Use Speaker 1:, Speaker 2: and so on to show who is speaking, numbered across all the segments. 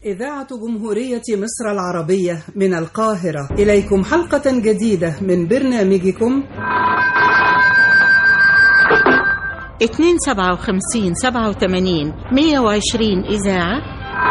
Speaker 1: إذاعة جمهورية مصر العربية من القاهرة إليكم حلقة جديدة من برنامجكم
Speaker 2: 2 57 87 120 إذاعة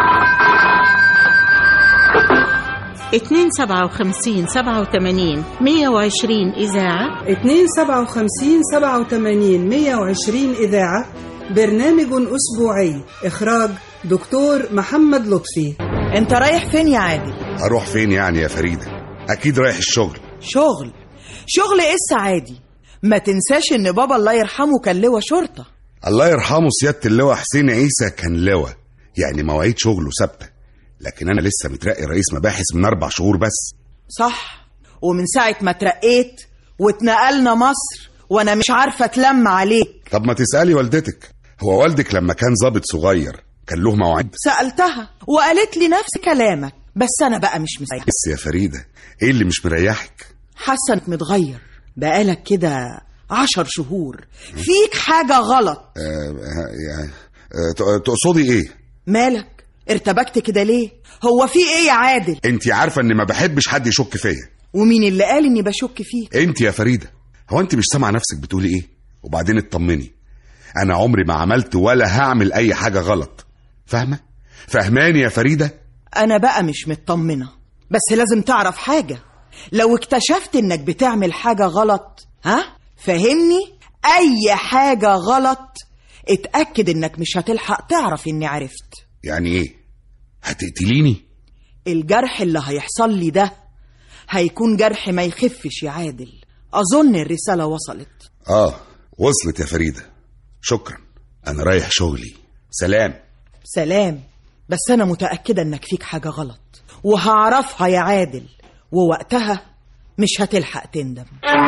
Speaker 2: 2 57 87 120 إذاعة
Speaker 1: 257 87 120 إذاعة برنامج أسبوعي إخراج دكتور محمد لطفي
Speaker 3: انت رايح فين يا عادل
Speaker 4: اروح فين يعني يا فريده اكيد رايح الشغل
Speaker 3: شغل شغل ايه السعادي ما تنساش ان بابا الله يرحمه كان لواء شرطة
Speaker 4: الله يرحمه سياده اللواء حسين عيسى كان لواء يعني مواعيد شغله ثابته لكن انا لسه مترقي رئيس مباحث من اربع شهور بس
Speaker 3: صح ومن ساعة ما اترقيت واتنقلنا مصر وانا مش عارفة اتلم عليك
Speaker 4: طب ما تسالي والدتك هو والدك لما كان ضابط صغير كان له مواعيد
Speaker 3: سألتها وقالت لي نفس كلامك بس انا بقى مش مسيحة
Speaker 4: بس يا فريده ايه اللي مش مريحك
Speaker 3: حاسة انك متغير بقالك كده عشر شهور فيك حاجة غلط
Speaker 4: آه يعني آه ت- تقصدي ايه
Speaker 3: مالك ارتبكت كده ليه هو في ايه يا عادل
Speaker 4: انت عارفه اني ما بحبش حد يشك فيا
Speaker 3: ومين اللي قال اني بشك فيك
Speaker 4: انت يا فريده هو انت مش سامعه نفسك بتقولي ايه وبعدين اطمني انا عمري ما عملت ولا هعمل اي حاجه غلط فاهمه فهماني يا فريده
Speaker 3: انا بقى مش مطمنة بس لازم تعرف حاجة لو اكتشفت انك بتعمل حاجة غلط ها فهمني اي حاجة غلط اتأكد انك مش هتلحق تعرف اني عرفت
Speaker 4: يعني ايه هتقتليني
Speaker 3: الجرح اللي هيحصل لي ده هيكون جرح ما يخفش يا عادل اظن الرسالة وصلت
Speaker 4: اه وصلت يا فريده شكرا انا رايح شغلي سلام
Speaker 3: سلام بس انا متأكدة انك فيك حاجة غلط وهعرفها يا عادل ووقتها مش هتلحق تندم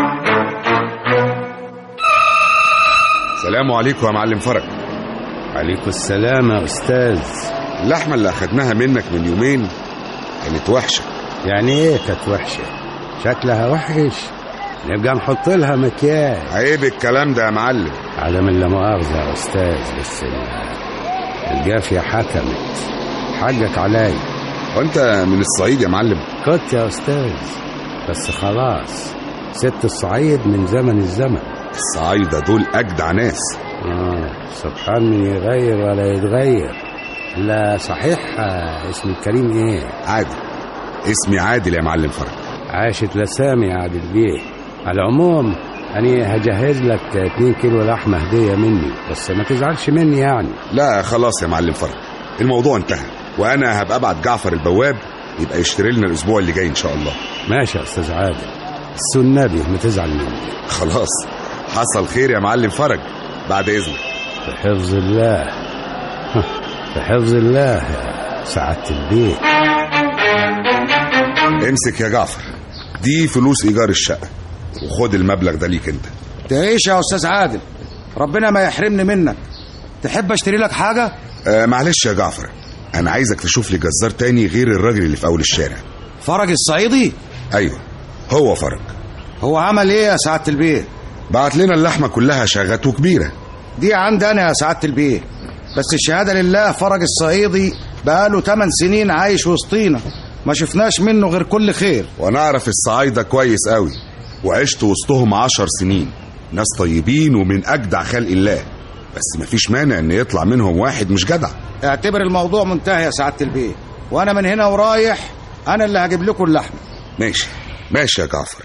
Speaker 4: سلام عليكم يا معلم فرج
Speaker 5: عليكم السلام يا أستاذ
Speaker 4: اللحمه اللي اخدناها منك من يومين كانت وحشه
Speaker 5: يعني إيه كانت وحشة شكلها وحش نبقى نحط لها مكياج
Speaker 4: عيب الكلام ده يا معلم
Speaker 5: على من لا مؤاخذة يا أستاذ بس ال- الجافية حكمت حقك علي
Speaker 4: وانت من الصعيد يا معلم
Speaker 5: كنت يا أستاذ بس خلاص ست الصعيد من زمن الزمن
Speaker 4: الصعايده دول اجدع ناس
Speaker 5: آه سبحان من يغير ولا يتغير لا صحيح آه، اسم الكريم ايه
Speaker 4: عادل اسمي عادل يا معلم فرج
Speaker 5: عاشت لسامي يا عادل بيه على العموم أنا هجهز لك 2 كيلو لحمة هدية مني بس ما تزعلش مني يعني
Speaker 4: لا خلاص يا معلم فرج الموضوع انتهى وانا هبقى ابعت جعفر البواب يبقى يشتري لنا الاسبوع اللي جاي ان شاء الله
Speaker 5: ماشي يا أستاذ عادل بس النبي ما تزعل مني
Speaker 4: خلاص حصل خير يا معلم فرج بعد اذنك
Speaker 5: بحفظ الله بحفظ الله يا سعادة البيت
Speaker 4: امسك يا جعفر دي فلوس ايجار الشقه وخد المبلغ ده ليك انت
Speaker 6: تعيش يا استاذ عادل ربنا ما يحرمني منك تحب اشتري لك حاجه
Speaker 4: آه معلش يا جعفر انا عايزك تشوف لي جزار تاني غير الراجل اللي في اول الشارع
Speaker 6: فرج الصعيدي
Speaker 4: ايوه هو فرج
Speaker 6: هو عمل ايه يا سعاده البيه
Speaker 4: بعت لنا اللحمه كلها شغت وكبيره
Speaker 6: دي عندي انا يا سعاده البيه بس الشهاده لله فرج الصعيدي بقاله 8 سنين عايش وسطينا ما شفناش منه غير كل خير
Speaker 4: وانا اعرف الصعايده كويس قوي وعشت وسطهم عشر سنين ناس طيبين ومن اجدع خلق الله بس مفيش مانع ان يطلع منهم واحد مش جدع
Speaker 6: اعتبر الموضوع منتهي يا سعاده البيه وانا من هنا ورايح انا اللي هجيب لكم اللحمه
Speaker 4: ماشي ماشي يا جعفر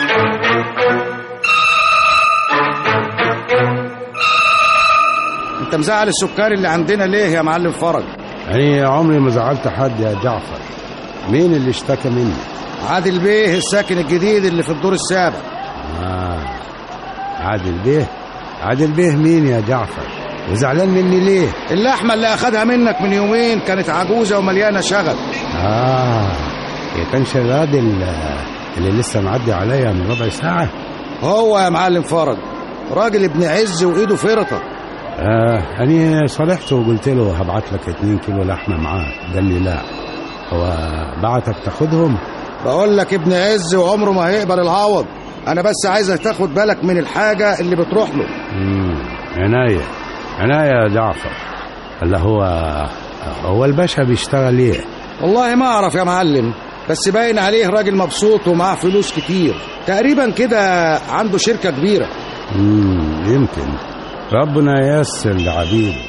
Speaker 6: انت مزعل السكان اللي عندنا ليه يا معلم فرج
Speaker 5: أنا عمري ما زعلت حد يا جعفر مين اللي اشتكى مني
Speaker 6: عادل بيه الساكن الجديد اللي في الدور السابع
Speaker 5: آه عادل بيه عادل بيه مين يا جعفر وزعلان مني ليه
Speaker 6: اللحمه اللي اخدها منك من يومين كانت عجوزه ومليانه شغل
Speaker 5: آه يا كانش الراجل آه، اللي لسه معدي عليا من ربع ساعة
Speaker 6: هو يا معلم فرج راجل ابن عز وايده فرطه
Speaker 5: آه أنا صالحته وقلت له هبعت لك 2 كيلو لحمة معاه قال لي لا هو بعتك تاخدهم
Speaker 6: بقول لك ابن عز وعمره ما هيقبل العوض انا بس عايزك تاخد بالك من الحاجه اللي بتروح له
Speaker 5: مم، عناية عناية يا جعفر اللي هو هو الباشا بيشتغل ايه
Speaker 6: والله ما اعرف يا معلم بس باين عليه راجل مبسوط ومعاه فلوس كتير تقريبا كده عنده شركة كبيرة
Speaker 5: مم يمكن ربنا ييسر لعبيده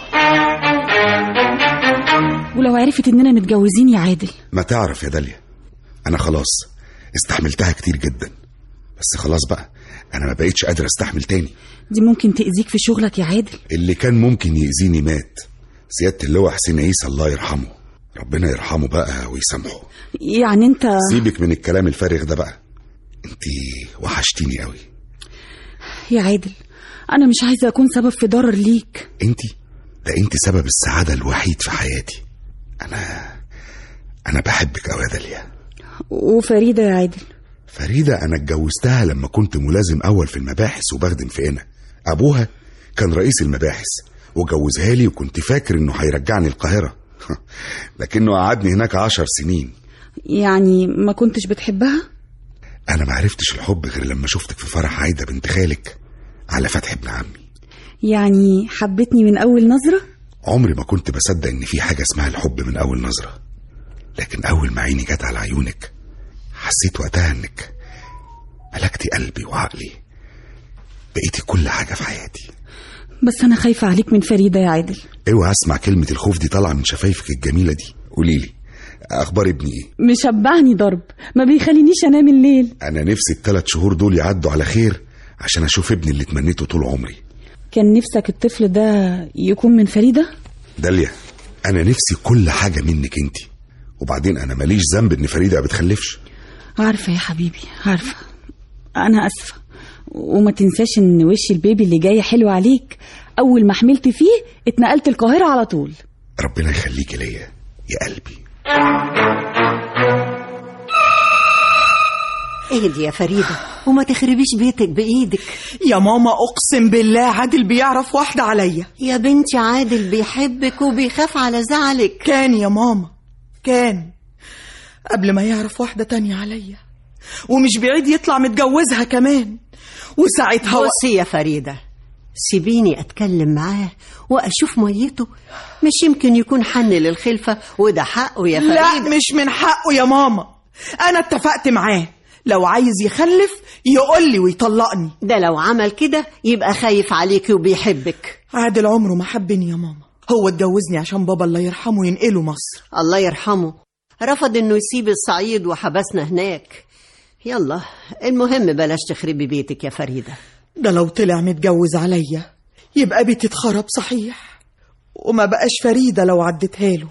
Speaker 7: ولو عرفت اننا متجوزين يا عادل
Speaker 4: ما تعرف يا داليا انا خلاص استحملتها كتير جدا بس خلاص بقى انا ما بقيتش قادر استحمل تاني
Speaker 7: دي ممكن تأذيك في شغلك يا عادل
Speaker 4: اللي كان ممكن يأذيني مات سيادة اللواء حسين عيسى الله يرحمه ربنا يرحمه بقى ويسامحه
Speaker 7: يعني انت
Speaker 4: سيبك من الكلام الفارغ ده بقى انت وحشتيني قوي
Speaker 7: يا عادل انا مش عايزه اكون سبب في ضرر ليك
Speaker 4: انت ده انت سبب السعادة الوحيد في حياتي انا انا بحبك قوي يا داليا
Speaker 7: وفريده يا عادل
Speaker 4: فريدة أنا اتجوزتها لما كنت ملازم أول في المباحث وبخدم في قنا أبوها كان رئيس المباحث وجوزها لي وكنت فاكر إنه هيرجعني القاهرة لكنه قعدني هناك عشر سنين
Speaker 7: يعني ما كنتش بتحبها
Speaker 4: أنا ما عرفتش الحب غير لما شفتك في فرح عايدة بنت خالك على فتح ابن عمي
Speaker 7: يعني حبتني من اول نظره
Speaker 4: عمري ما كنت بصدق إن في حاجة اسمها الحب من أول نظرة لكن أول ما عيني جت على عيونك حسيت وقتها إنك ملكتي قلبي وعقلي بقيتي كل حاجة في حياتي
Speaker 7: بس انا خايفه عليك من فريده يا عادل
Speaker 4: اوعى اسمع كلمة الخوف دي طالعة من شفايفك الجميلة دي قولي لي أخبار ابني إيه؟
Speaker 7: مشبعني ضرب ما بيخلينيش انام الليل
Speaker 4: أنا نفسي الثلاث شهور دول يعدوا على خير عشان أشوف ابني اللي تمنيته طول عمري
Speaker 7: كان نفسك الطفل ده يكون من فريده
Speaker 4: داليا أنا نفسي كل حاجة منك أنت وبعدين أنا ماليش ذنب إن فريدة ما بتخلفش
Speaker 7: عارفه يا حبيبي عارفه انا اسفه وما تنساش ان وش البيبي اللي جاي حلو عليك اول ما حملت فيه اتنقلت القاهره على طول
Speaker 4: ربنا يخليك ليا يا قلبي
Speaker 8: اهدي يا فريدة وما تخربيش بيتك بإيدك
Speaker 3: يا ماما اقسم بالله عادل بيعرف واحده عليا
Speaker 8: يا بنتي عادل بيحبك وبيخاف على زعلك
Speaker 3: كان يا ماما كان قبل ما يعرف واحده تانية عليا ومش بعيد يطلع متجوزها كمان وساعتها و...
Speaker 8: بصي يا فريدة سيبيني أتكلم معاه وأشوف ميته مش يمكن يكون حن للخلفة وده حقه يا فريدة
Speaker 3: لا مش من حقه يا ماما انا اتفقت معاه لو عايز يخلف يقول لي ويطلقني
Speaker 8: ده لو عمل كده يبقى خايف عليكي وبيحبك
Speaker 3: عادل عمره ما حبني يا ماما هو اتجوزني عشان بابا الله يرحمه ينقله مصر
Speaker 8: الله يرحمه رفض انه يسيب الصعيد وحبسنا هناك يلا المهم بلاش تخربي بيتك يا فريدة
Speaker 3: ده لو طلع متجوز عليا يبقى بيتي اتخرب صحيح وما بقاش فريدة لو عدتها له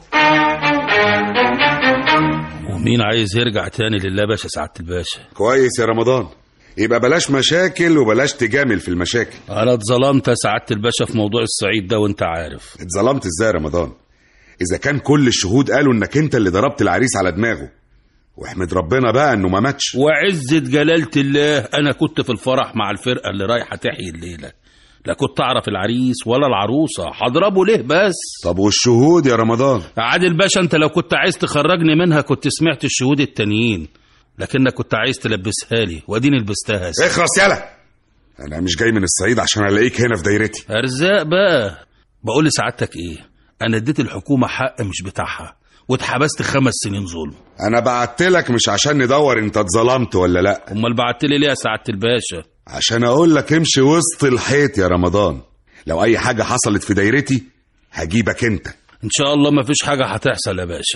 Speaker 9: ومين عايز يرجع تاني لله باشا سعادة الباشا
Speaker 4: كويس يا رمضان يبقى بلاش مشاكل وبلاش تجامل في المشاكل
Speaker 9: انا اتظلمت يا سعادة الباشا في موضوع الصعيد ده وانت عارف
Speaker 4: اتظلمت ازاي يا رمضان اذا كان كل الشهود قالوا انك انت اللي ضربت العريس على دماغه واحمد ربنا بقى انه ما ماتش
Speaker 9: وعزة جلالة الله انا كنت في الفرح مع الفرقة اللي رايحة تحيي الليلة لا كنت اعرف العريس ولا العروسة هضربه ليه بس
Speaker 4: طب والشهود يا رمضان
Speaker 9: عادل باشا انت لو كنت عايز تخرجني منها كنت سمعت الشهود التانيين لكنك كنت عايز تلبسها لي واديني لبستها يا سيدي.
Speaker 4: اخلص يلا انا مش جاي من الصعيد عشان الاقيك هنا في دايرتي
Speaker 9: ارزاق بقى بقول لسعادتك ايه انا اديت الحكومة حق مش بتاعها واتحبست خمس سنين ظلم
Speaker 4: انا بعت لك مش عشان ندور انت اتظلمت ولا لا
Speaker 9: امال بعت لي ليه يا سعادة الباشا
Speaker 4: عشان اقول لك امشي وسط الحيط يا رمضان لو اي حاجه حصلت في دايرتي هجيبك انت
Speaker 9: ان شاء الله ما فيش حاجة هتحصل يا باشا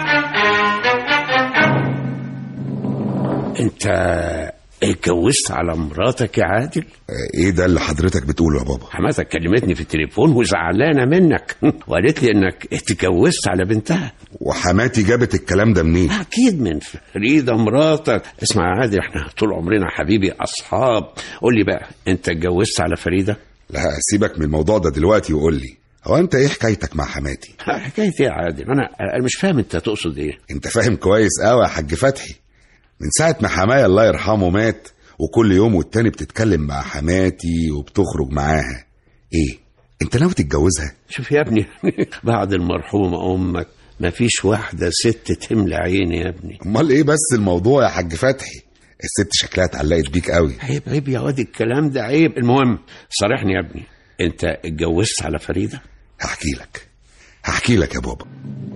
Speaker 5: انت اتجوزت على مراتك يا عادل
Speaker 4: آه، ايه ده اللي حضرتك بتقوله يا بابا
Speaker 5: حماتك كلمتني في التليفون وزعلانه منك وقالت لي انك اتجوزت على بنتها
Speaker 4: وحماتي جابت الكلام ده منين
Speaker 5: اكيد من فريده مراتك اسمع يا عادل احنا طول عمرنا حبيبي اصحاب قول لي بقى انت اتجوزت على فريده
Speaker 4: لا سيبك من الموضوع ده دلوقتي وقول لي هو انت ايه حكايتك مع حماتي
Speaker 5: حكايه ايه يا عادل انا انا مش فاهم انت تقصد ايه
Speaker 4: انت فاهم كويس قوي يا حاج فتحي من ساعه ما حماية الله يرحمه مات وكل يوم والتاني بتتكلم مع حماتي وبتخرج معاها ايه انت ناوي تتجوزها
Speaker 5: شوف يا ابني بعد المرحومه امك مفيش واحده ست تملى عيني يا ابني
Speaker 4: امال ايه بس الموضوع يا حاج فتحي الست شكلها اتعلقت بيك قوي
Speaker 5: عيب عيب يا واد الكلام ده عيب المهم صارحني يا ابني انت اتجوزت على فريده
Speaker 4: هحكي لك هحكي لك يا بابا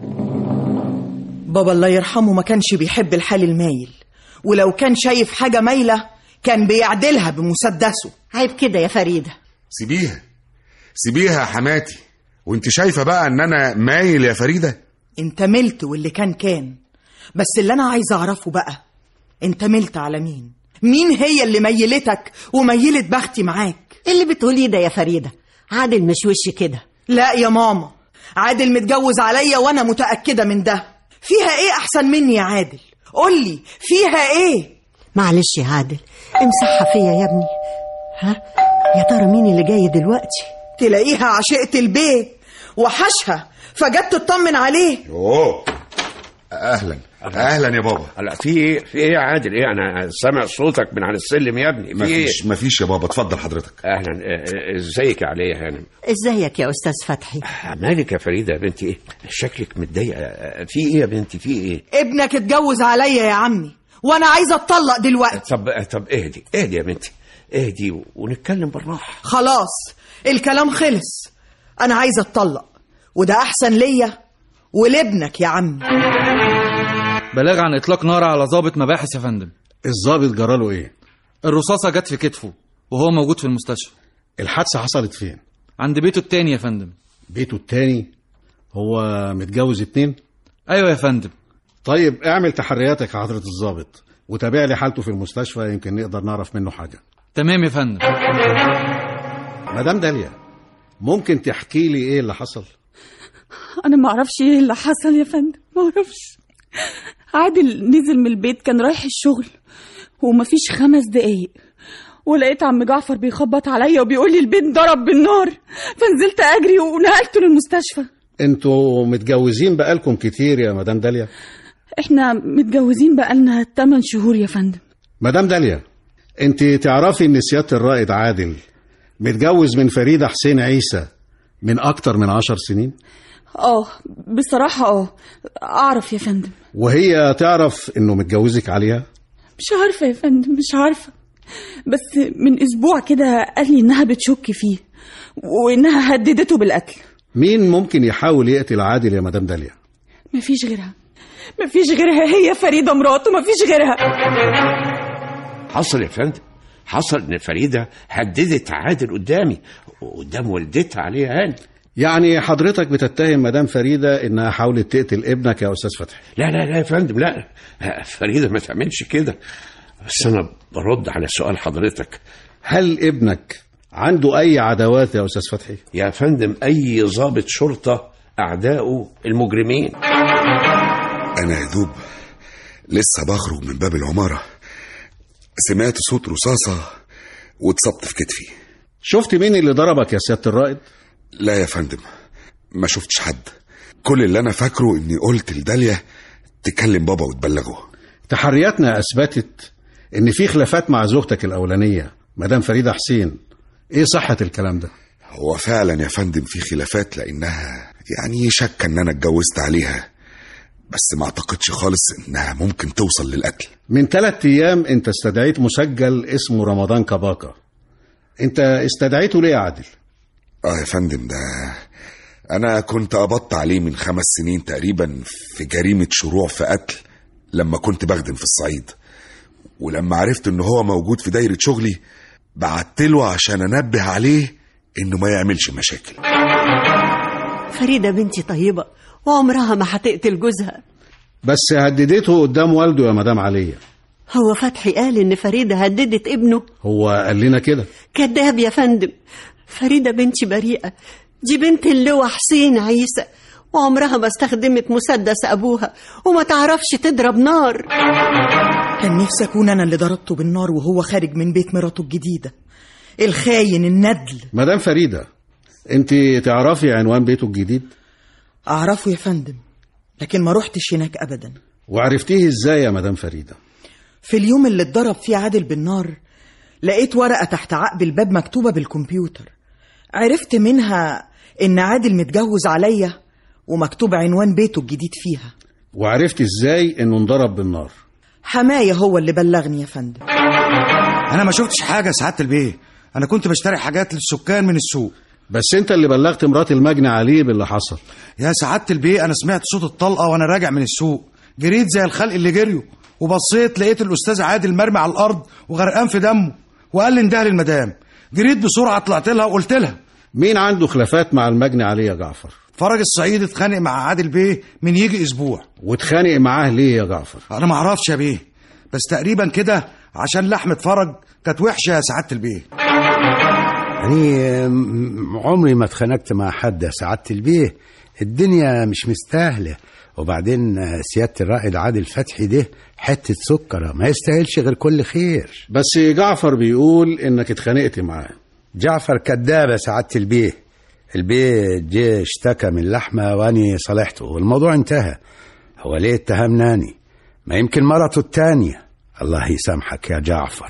Speaker 3: بابا الله يرحمه ما كانش بيحب الحال المايل ولو كان شايف حاجة مايلة كان بيعدلها بمسدسه
Speaker 8: عيب كده يا فريدة
Speaker 4: سيبيها سيبيها يا حماتي وانت شايفه بقى ان انا مايل يا فريده
Speaker 3: انت ملت واللي كان كان بس اللي انا عايزه اعرفه بقى انت ملت على مين مين هي اللي ميلتك وميلت بختي معاك
Speaker 8: اللي بتقوليه ده يا فريدة عادل مش وش كده
Speaker 3: لا يا ماما عادل متجوز عليا وانا متأكدة من ده فيها ايه احسن مني يا عادل قولي فيها ايه
Speaker 8: معلش يا عادل امسحها فيا يا ابني ها يا ترى مين اللي جاي دلوقتي
Speaker 3: تلاقيها عشقة البيت وحشها فجت تطمن عليه
Speaker 4: اوه اهلا اهلا يا بابا
Speaker 5: لا في ايه في ايه يا عادل ايه انا سامع صوتك من على السلم يا ابني في ايه
Speaker 4: مفيش مفيش يا بابا اتفضل حضرتك
Speaker 5: اهلا آه، آه، ازيك يا علي يا هانم
Speaker 8: ازيك يا استاذ فتحي
Speaker 5: مالك يا فريده يا بنتي ايه شكلك متضايقه آه، في ايه يا بنتي في ايه
Speaker 3: ابنك اتجوز عليا يا عمي وانا عايزه اتطلق دلوقتي
Speaker 5: طب طب اهدي اهدي يا بنتي اهدي ونتكلم بالراحه
Speaker 3: خلاص الكلام خلص انا عايزه اتطلق وده احسن ليا ولابنك يا عمي
Speaker 10: بلاغ عن اطلاق نار على ضابط مباحث يا فندم
Speaker 11: الظابط جراله ايه
Speaker 10: الرصاصه جت في كتفه وهو موجود في المستشفى
Speaker 11: الحادثه حصلت فين
Speaker 10: عند بيته التاني يا فندم
Speaker 11: بيته التاني هو متجوز اتنين
Speaker 10: ايوه يا فندم
Speaker 11: طيب اعمل تحرياتك يا حضره الظابط وتابع لي حالته في المستشفى يمكن نقدر نعرف منه حاجه
Speaker 10: تمام يا فندم
Speaker 11: مدام داليا ممكن تحكي لي ايه اللي حصل
Speaker 7: انا ما اعرفش ايه اللي حصل يا فندم ما اعرفش عادل نزل من البيت كان رايح الشغل ومفيش خمس دقايق ولقيت عم جعفر بيخبط عليا وبيقول لي البيت ضرب بالنار فنزلت اجري ونقلته للمستشفى
Speaker 11: انتوا متجوزين بقالكم كتير يا مدام داليا
Speaker 7: احنا متجوزين بقالنا 8 شهور يا فندم
Speaker 11: مدام داليا انت تعرفي ان سياده الرائد عادل متجوز من فريده حسين عيسى من اكتر من عشر سنين
Speaker 7: اه بصراحة اه اعرف يا فندم
Speaker 11: وهي تعرف انه متجوزك عليها
Speaker 7: مش عارفة يا فندم مش عارفة بس من اسبوع كده قال لي انها بتشك فيه وانها هددته بالقتل
Speaker 11: مين ممكن يحاول يقتل عادل يا مدام داليا
Speaker 7: مفيش غيرها مفيش غيرها هي فريدة مراته مفيش غيرها
Speaker 5: حصل يا فندم حصل ان فريده هددت عادل قدامي وقدام والدتها عليها هاني
Speaker 11: يعني حضرتك بتتهم مدام فريده انها حاولت تقتل ابنك يا استاذ فتحي
Speaker 5: لا لا لا يا فندم لا فريده ما تعملش كده بس انا برد على سؤال حضرتك
Speaker 11: هل ابنك عنده اي عداوات يا استاذ فتحي
Speaker 5: يا فندم اي ضابط شرطه اعدائه المجرمين
Speaker 4: انا يا دوب لسه بخرج من باب العماره سمعت صوت رصاصه واتصبت في كتفي
Speaker 11: شفت مين اللي ضربك يا سياده الرائد
Speaker 4: لا يا فندم ما شفتش حد كل اللي انا فاكره اني قلت لداليا تكلم بابا وتبلغه
Speaker 11: تحرياتنا اثبتت ان في خلافات مع زوجتك الاولانيه مدام فريده حسين ايه صحه الكلام ده
Speaker 4: هو فعلا يا فندم في خلافات لانها يعني شك ان انا اتجوزت عليها بس ما اعتقدش خالص انها ممكن توصل للقتل
Speaker 11: من ثلاث ايام انت استدعيت مسجل اسمه رمضان كباكا انت استدعيته ليه يا عادل
Speaker 4: اه يا فندم ده انا كنت قبضت عليه من خمس سنين تقريبا في جريمة شروع في قتل لما كنت بخدم في الصعيد ولما عرفت ان هو موجود في دايرة شغلي بعتله عشان انبه عليه انه ما يعملش مشاكل
Speaker 8: فريدة بنتي طيبة وعمرها ما هتقتل جوزها
Speaker 11: بس هددته قدام والده يا مدام عليا
Speaker 8: هو فتحي قال إن فريدة هددت ابنه
Speaker 11: هو قال لنا كده
Speaker 8: كذاب يا فندم فريدة بنتي بريئة دي بنت اللواء حسين عيسى وعمرها ما استخدمت مسدس أبوها وما تعرفش تضرب نار
Speaker 3: كان نفسي أكون أنا اللي ضربته بالنار وهو خارج من بيت مراته الجديدة الخاين الندل
Speaker 11: مدام فريده انت تعرفي عنوان بيته الجديد
Speaker 3: أعرفه يا فندم لكن ما روحتش هناك أبدا
Speaker 11: وعرفتيه ازاي يا مدام فريده
Speaker 3: في اليوم اللي اتضرب فيه عادل بالنار لقيت ورقة تحت عقب الباب مكتوبة بالكمبيوتر عرفت منها إن عادل متجوز عليا ومكتوب عنوان بيته الجديد فيها
Speaker 11: وعرفت ازاي انه انضرب بالنار
Speaker 3: حماية هو اللي بلغني يا فندم
Speaker 6: انا ما شفتش حاجه سعاده البيه انا كنت بشتري حاجات للسكان من السوق
Speaker 11: بس انت اللي بلغت مرات المجني عليه باللي حصل
Speaker 6: يا سعاده البيه انا سمعت صوت الطلقه وانا راجع من السوق جريت زي الخلق اللي جريوا وبصيت لقيت الاستاذ عادل مرمي على الارض وغرقان في دمه وقال لي انده للمدام جريت بسرعه طلعت لها وقلت لها
Speaker 11: مين عنده خلافات مع المجني عليه يا جعفر
Speaker 6: فرج الصعيد اتخانق مع عادل بيه من يجي اسبوع
Speaker 11: واتخانق معاه ليه يا جعفر
Speaker 6: انا ما اعرفش يا بيه بس تقريبا كده عشان لحمه فرج كانت وحشه يا سعاده البيه
Speaker 5: يعني م- عمري ما اتخانقت مع حد يا سعادة البيه الدنيا مش مستاهلة وبعدين سيادة الرائد عادل فتحي ده حتة سكرة ما يستاهلش غير كل خير
Speaker 11: بس جعفر بيقول انك اتخانقت معاه
Speaker 5: جعفر كذاب يا سعادة البيه البيه جه اشتكى من لحمة واني صالحته والموضوع انتهى هو ليه اتهمناني ما يمكن مرته التانية الله يسامحك يا جعفر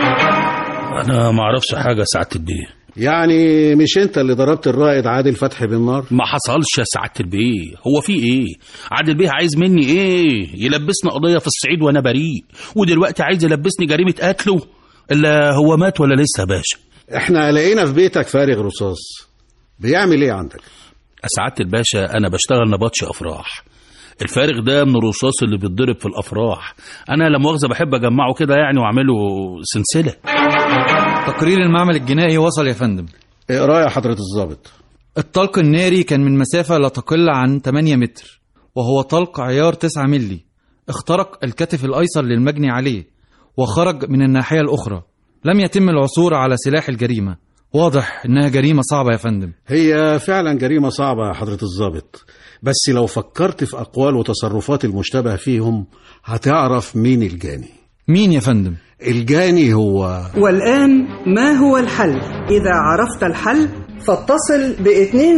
Speaker 9: انا ما اعرفش حاجه يا سعاده البيه
Speaker 11: يعني مش انت اللي ضربت الرائد عادل فتحي بالنار
Speaker 9: ما حصلش يا سعاده البيه هو في ايه عادل بيه عايز مني ايه يلبسني قضيه في الصعيد وانا بريء ودلوقتي عايز يلبسني جريمه قتله الا هو مات ولا لسه يا باشا
Speaker 11: احنا لقينا في بيتك فارغ رصاص بيعمل ايه عندك
Speaker 9: يا سعاده الباشا انا بشتغل نبطش افراح الفارغ ده من الرصاص اللي بيتضرب في الافراح انا لا مؤاخذه بحب اجمعه كده يعني واعمله سلسله
Speaker 10: تقرير المعمل الجنائي وصل يا فندم
Speaker 11: اقرا يا حضرة الضابط
Speaker 10: الطلق الناري كان من مسافة لا تقل عن 8 متر وهو طلق عيار 9 ملي اخترق الكتف الأيسر للمجني عليه وخرج من الناحية الأخرى لم يتم العثور على سلاح الجريمة واضح إنها جريمة صعبة يا فندم
Speaker 11: هي فعلا جريمة صعبة يا حضرة الضابط بس لو فكرت في أقوال وتصرفات المشتبه فيهم هتعرف مين الجاني
Speaker 10: مين يا فندم؟
Speaker 11: الجاني هو
Speaker 1: والآن ما هو الحل؟ إذا عرفت الحل فاتصل ب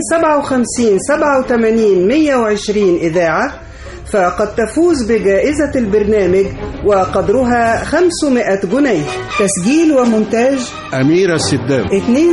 Speaker 1: 257 87 120 إذاعة فقد تفوز بجائزة البرنامج وقدرها 500 جنيه تسجيل ومونتاج
Speaker 11: أميرة السداوي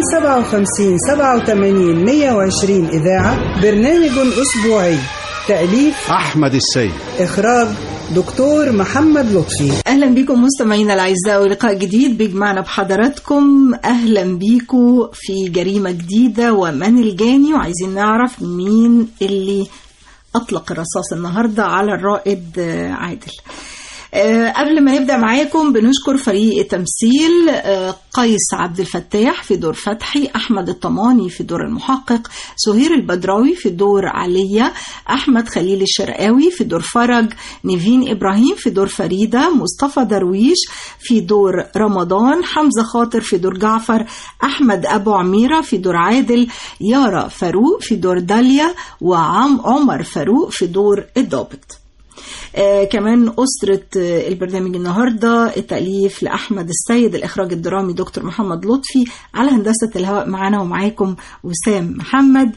Speaker 1: 257 87 120 إذاعة برنامج أسبوعي تأليف
Speaker 11: أحمد السيد
Speaker 1: إخراج دكتور محمد لطفي
Speaker 12: اهلا بكم مستمعينا الاعزاء ولقاء جديد بيجمعنا بحضراتكم اهلا بيكم في جريمه جديده ومن الجاني وعايزين نعرف مين اللي اطلق الرصاص النهارده على الرائد آه، عادل آه، قبل ما نبدا معاكم بنشكر فريق التمثيل آه، قيس عبد الفتاح في دور فتحي احمد الطماني في دور المحقق سهير البدراوي في دور عليا احمد خليل الشرقاوي في دور فرج نيفين ابراهيم في دور فريده مصطفى درويش في دور رمضان حمزه خاطر في دور جعفر احمد ابو عميره في دور عادل يارا فاروق في دور داليا وعم عمر فاروق في دور الضابط آه كمان أسرة آه البرنامج النهاردة التأليف لأحمد السيد الإخراج الدرامي دكتور محمد لطفي على هندسة الهواء معنا ومعاكم وسام محمد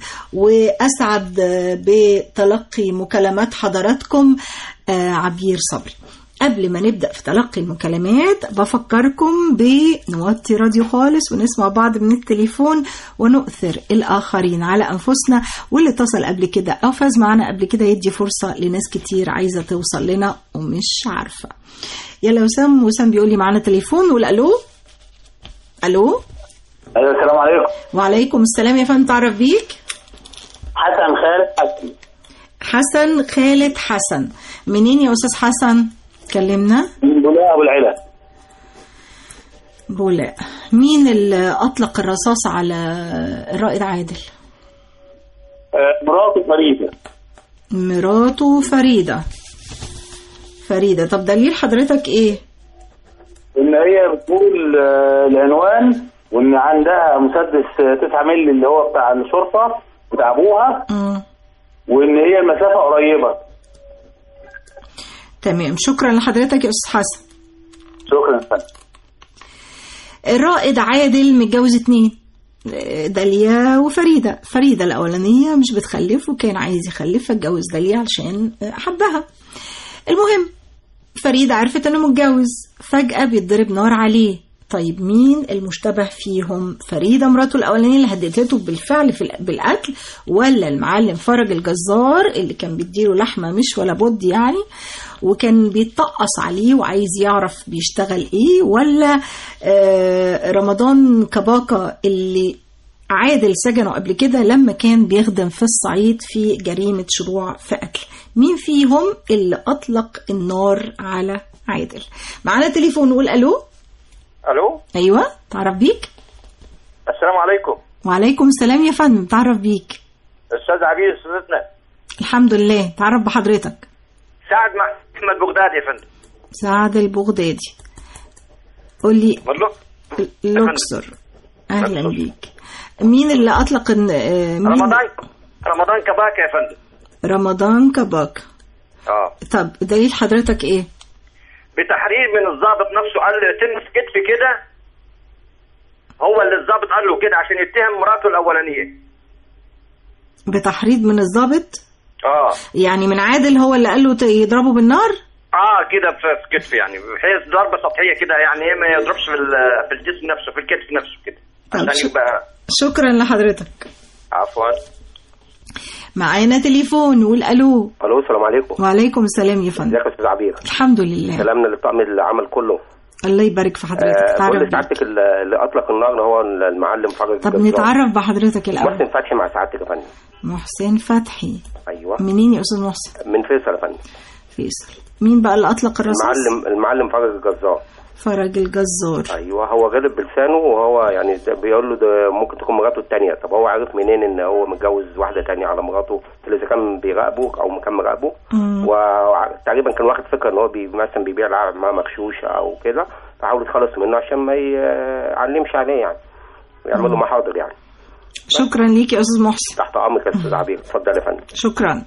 Speaker 12: وأسعد آه بتلقي مكالمات حضراتكم آه عبير صبري قبل ما نبدأ في تلقي المكالمات بفكركم بنوطي راديو خالص ونسمع بعض من التليفون ونؤثر الآخرين على أنفسنا واللي اتصل قبل كده أو فاز معنا قبل كده يدي فرصة لناس كتير عايزة توصل لنا ومش عارفة يلا وسام وسام بيقول لي معانا تليفون نقول ألو ألو
Speaker 13: ايوه السلام عليكم
Speaker 12: وعليكم السلام يا فندم تعرف بيك
Speaker 13: حسن خالد حسن
Speaker 12: حسن خالد حسن منين يا أستاذ حسن كلمنا
Speaker 13: من بولاء ابو العلا
Speaker 12: بولاء مين اللي أطلق الرصاص على الرائد عادل
Speaker 13: آه، مراته فريده
Speaker 12: مراته فريدة فريدة طب دليل حضرتك ايه
Speaker 13: ان هي بتقول آه، العنوان وان عندها مسدس آه، 9 مللي اللي هو بتاع الشرطه بتاع ابوها
Speaker 12: مم.
Speaker 13: وان هي المسافه قريبه
Speaker 12: تمام شكرا لحضرتك يا أستاذ حسن
Speaker 13: شكرا يا فندم
Speaker 12: الرائد عادل متجوز اتنين داليا وفريدة فريدة الأولانية مش بتخلف وكان عايز يخلف فاتجوز داليا علشان حبها المهم فريدة عرفت انه متجوز فجأة بيتضرب نار عليه طيب مين المشتبه فيهم فريدة مراته الأولانية اللي هددته بالفعل في بالقتل ولا المعلم فرج الجزار اللي كان بيديله لحمة مش ولا بد يعني وكان بيتطقص عليه وعايز يعرف بيشتغل ايه ولا آه رمضان كباكا اللي عادل سجنه قبل كده لما كان بيخدم في الصعيد في جريمة شروع في قتل مين فيهم اللي أطلق النار على عادل معانا تليفون نقول ألو
Speaker 14: الو
Speaker 12: أيوة تعرف بيك
Speaker 14: السلام عليكم
Speaker 12: وعليكم السلام يا فندم تعرف بيك
Speaker 14: استاذ عبير استاذتنا
Speaker 12: الحمد لله تعرف بحضرتك
Speaker 14: سعد مع احمد بغداد يا فندم
Speaker 12: سعد البغدادي قول لي
Speaker 14: مطلوب
Speaker 12: لوكسور أهلا بيك مين اللي أطلق إن- آه، مين
Speaker 14: رمضان رمضان كباكا يا فندم
Speaker 12: رمضان كباك
Speaker 14: اه
Speaker 12: طب دليل حضرتك إيه
Speaker 14: بتحرير من الضابط نفسه قال له تلمس كتفي كده هو اللي الضابط قال له كده عشان يتهم مراته الاولانيه
Speaker 12: بتحريض من الضابط
Speaker 14: اه
Speaker 12: يعني من عادل هو اللي قال له ت- يضربه بالنار
Speaker 14: اه كده في في كتفي يعني بحيث ضربه سطحيه كده يعني ايه ما يضربش في ال- في الجسم نفسه في الكتف نفسه كده عشان يبقى
Speaker 12: شكرا لحضرتك
Speaker 14: عفوا
Speaker 12: معانا تليفون نقول الو
Speaker 15: الو السلام عليكم
Speaker 12: وعليكم السلام يا فندم
Speaker 15: ازيك يا استاذ عبير
Speaker 12: الحمد لله
Speaker 15: سلامنا لطاقم العمل كله
Speaker 12: الله يبارك في حضرتك
Speaker 15: آه
Speaker 12: تعرف
Speaker 15: كل
Speaker 12: بيك.
Speaker 15: سعادتك اللي اللي اطلق النار هو المعلم فرج
Speaker 12: طب
Speaker 15: الجزار.
Speaker 12: نتعرف بحضرتك الاول
Speaker 15: محسن فتحي مع سعادتك يا فندم
Speaker 12: محسن فتحي
Speaker 15: ايوه
Speaker 12: منين يا استاذ محسن
Speaker 15: من فيصل يا فندم
Speaker 12: فيصل مين بقى اللي اطلق الرصاص
Speaker 15: المعلم المعلم فرج الجزار
Speaker 12: فرج الجزار
Speaker 15: ايوه هو غلب بلسانه وهو يعني ده بيقول له ده ممكن تكون مراته التانية طب هو عارف منين ان هو متجوز واحده تانية على مراته قلت له اذا كان بيراقبه او كان مراقبه
Speaker 12: مم.
Speaker 15: وتقريبا كان واخد فكره ان هو بي مثلا بيبيع العرب مع مغشوشه او كده فحاول يتخلص منه عشان ما يعلمش عليه يعني ويعمل له محاضر يعني
Speaker 12: شكرا ليك يا استاذ محسن
Speaker 15: تحت امرك يا استاذ عبير اتفضل يا فندم
Speaker 12: شكرا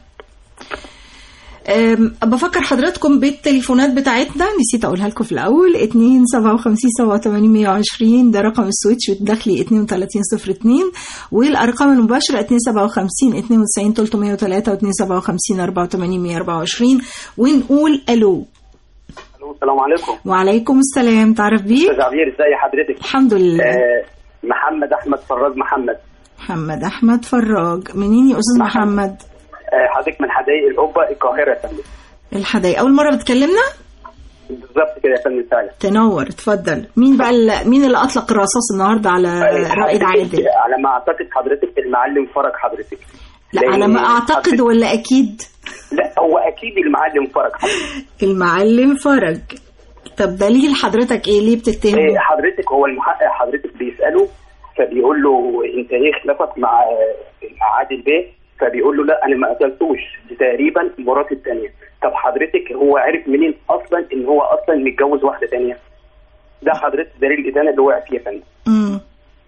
Speaker 12: أم، بفكر حضراتكم بالتليفونات بتاعتنا نسيت اقولها لكم في الاول 2 57 87 120 ده رقم السويتش الداخلي 3202 والارقام المباشره 2 57 92 303 و 2 57 84 124 ونقول الو
Speaker 16: الو السلام عليكم
Speaker 12: وعليكم السلام تعرف بيه
Speaker 16: استاذ عبير ازي حضرتك
Speaker 12: الحمد لله
Speaker 16: آه محمد احمد فراج محمد
Speaker 12: محمد احمد فراج منين يا استاذ محمد
Speaker 16: آه حضرتك من حدائق القبه القاهره يا فندم
Speaker 12: الحدايق اول مره بتكلمنا
Speaker 16: بالظبط كده يا فندم فعلا
Speaker 12: تنور اتفضل مين بقى ال- مين اللي اطلق الرصاص النهارده على رائد عادل
Speaker 16: حضرتك- على ما اعتقد حضرتك المعلم فرج حضرتك
Speaker 12: لا
Speaker 16: لأن
Speaker 12: على ما اعتقد
Speaker 16: حضرتك-
Speaker 12: ولا اكيد
Speaker 16: لا هو اكيد المعلم فرج حضرتك
Speaker 12: المعلم فرج طب دليل حضرتك ايه ليه بتتهمه
Speaker 16: إيه حضرتك هو المحقق حضرتك بيساله فبيقول له انت ايه خلافك مع مع عادل بيه فبيقول له لا انا ما قتلتوش دي تقريبا مراتي الثانيه طب حضرتك هو عرف منين اصلا ان هو اصلا متجوز واحده ثانيه ده حضرتك دليل الادانه اللي وقع فيه يا فندم
Speaker 12: امم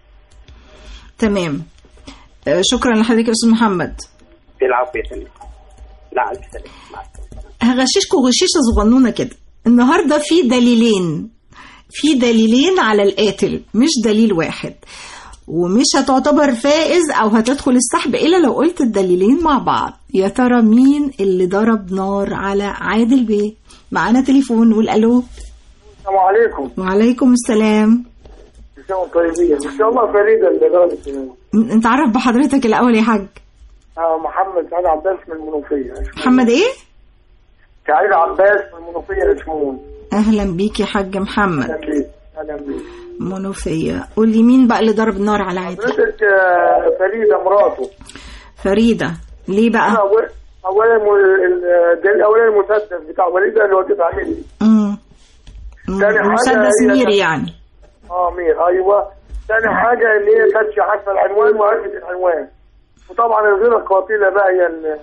Speaker 12: تمام آه، شكرا لحضرتك يا استاذ محمد
Speaker 16: العفو يا فندم لا الف سلامه مع السلامه
Speaker 12: هغششكوا غشيشه صغنونه كده النهارده في دليلين في دليلين على القاتل مش دليل واحد ومش هتعتبر فائز او هتدخل السحب الا لو قلت الدليلين مع بعض يا ترى مين اللي ضرب نار على عادل بيه معانا تليفون نقول الو
Speaker 17: السلام عليكم
Speaker 12: وعليكم السلام
Speaker 17: ازيكم طيبين ان شاء الله فريده اللي درجه
Speaker 12: م- انت عارف بحضرتك الاول يا حاج
Speaker 17: آه محمد سعيد عباس من المنوفيه
Speaker 12: محمد ايه
Speaker 17: سعيد عباس من المنوفيه اسمون
Speaker 12: اهلا بيك يا حاج محمد
Speaker 17: اهلا بيك اهلا بيك
Speaker 12: منوفيه قول لي مين بقى اللي ضرب نار على عادل
Speaker 17: حضرتك آه، فريده مراته
Speaker 12: فريده ليه بقى
Speaker 17: أول- اولا م- ال- الدليل الاولاني المسدس بتاع وليده اللي هو تسعة مللي
Speaker 12: امم
Speaker 17: تاني حاجة
Speaker 12: مسدس
Speaker 17: هي-
Speaker 12: ميري يعني
Speaker 17: اه مير ايوه ثاني حاجه ان هي كانتش عارفه العنوان وعرفت العنوان وطبعا الغيره القاتله بقى هي ال-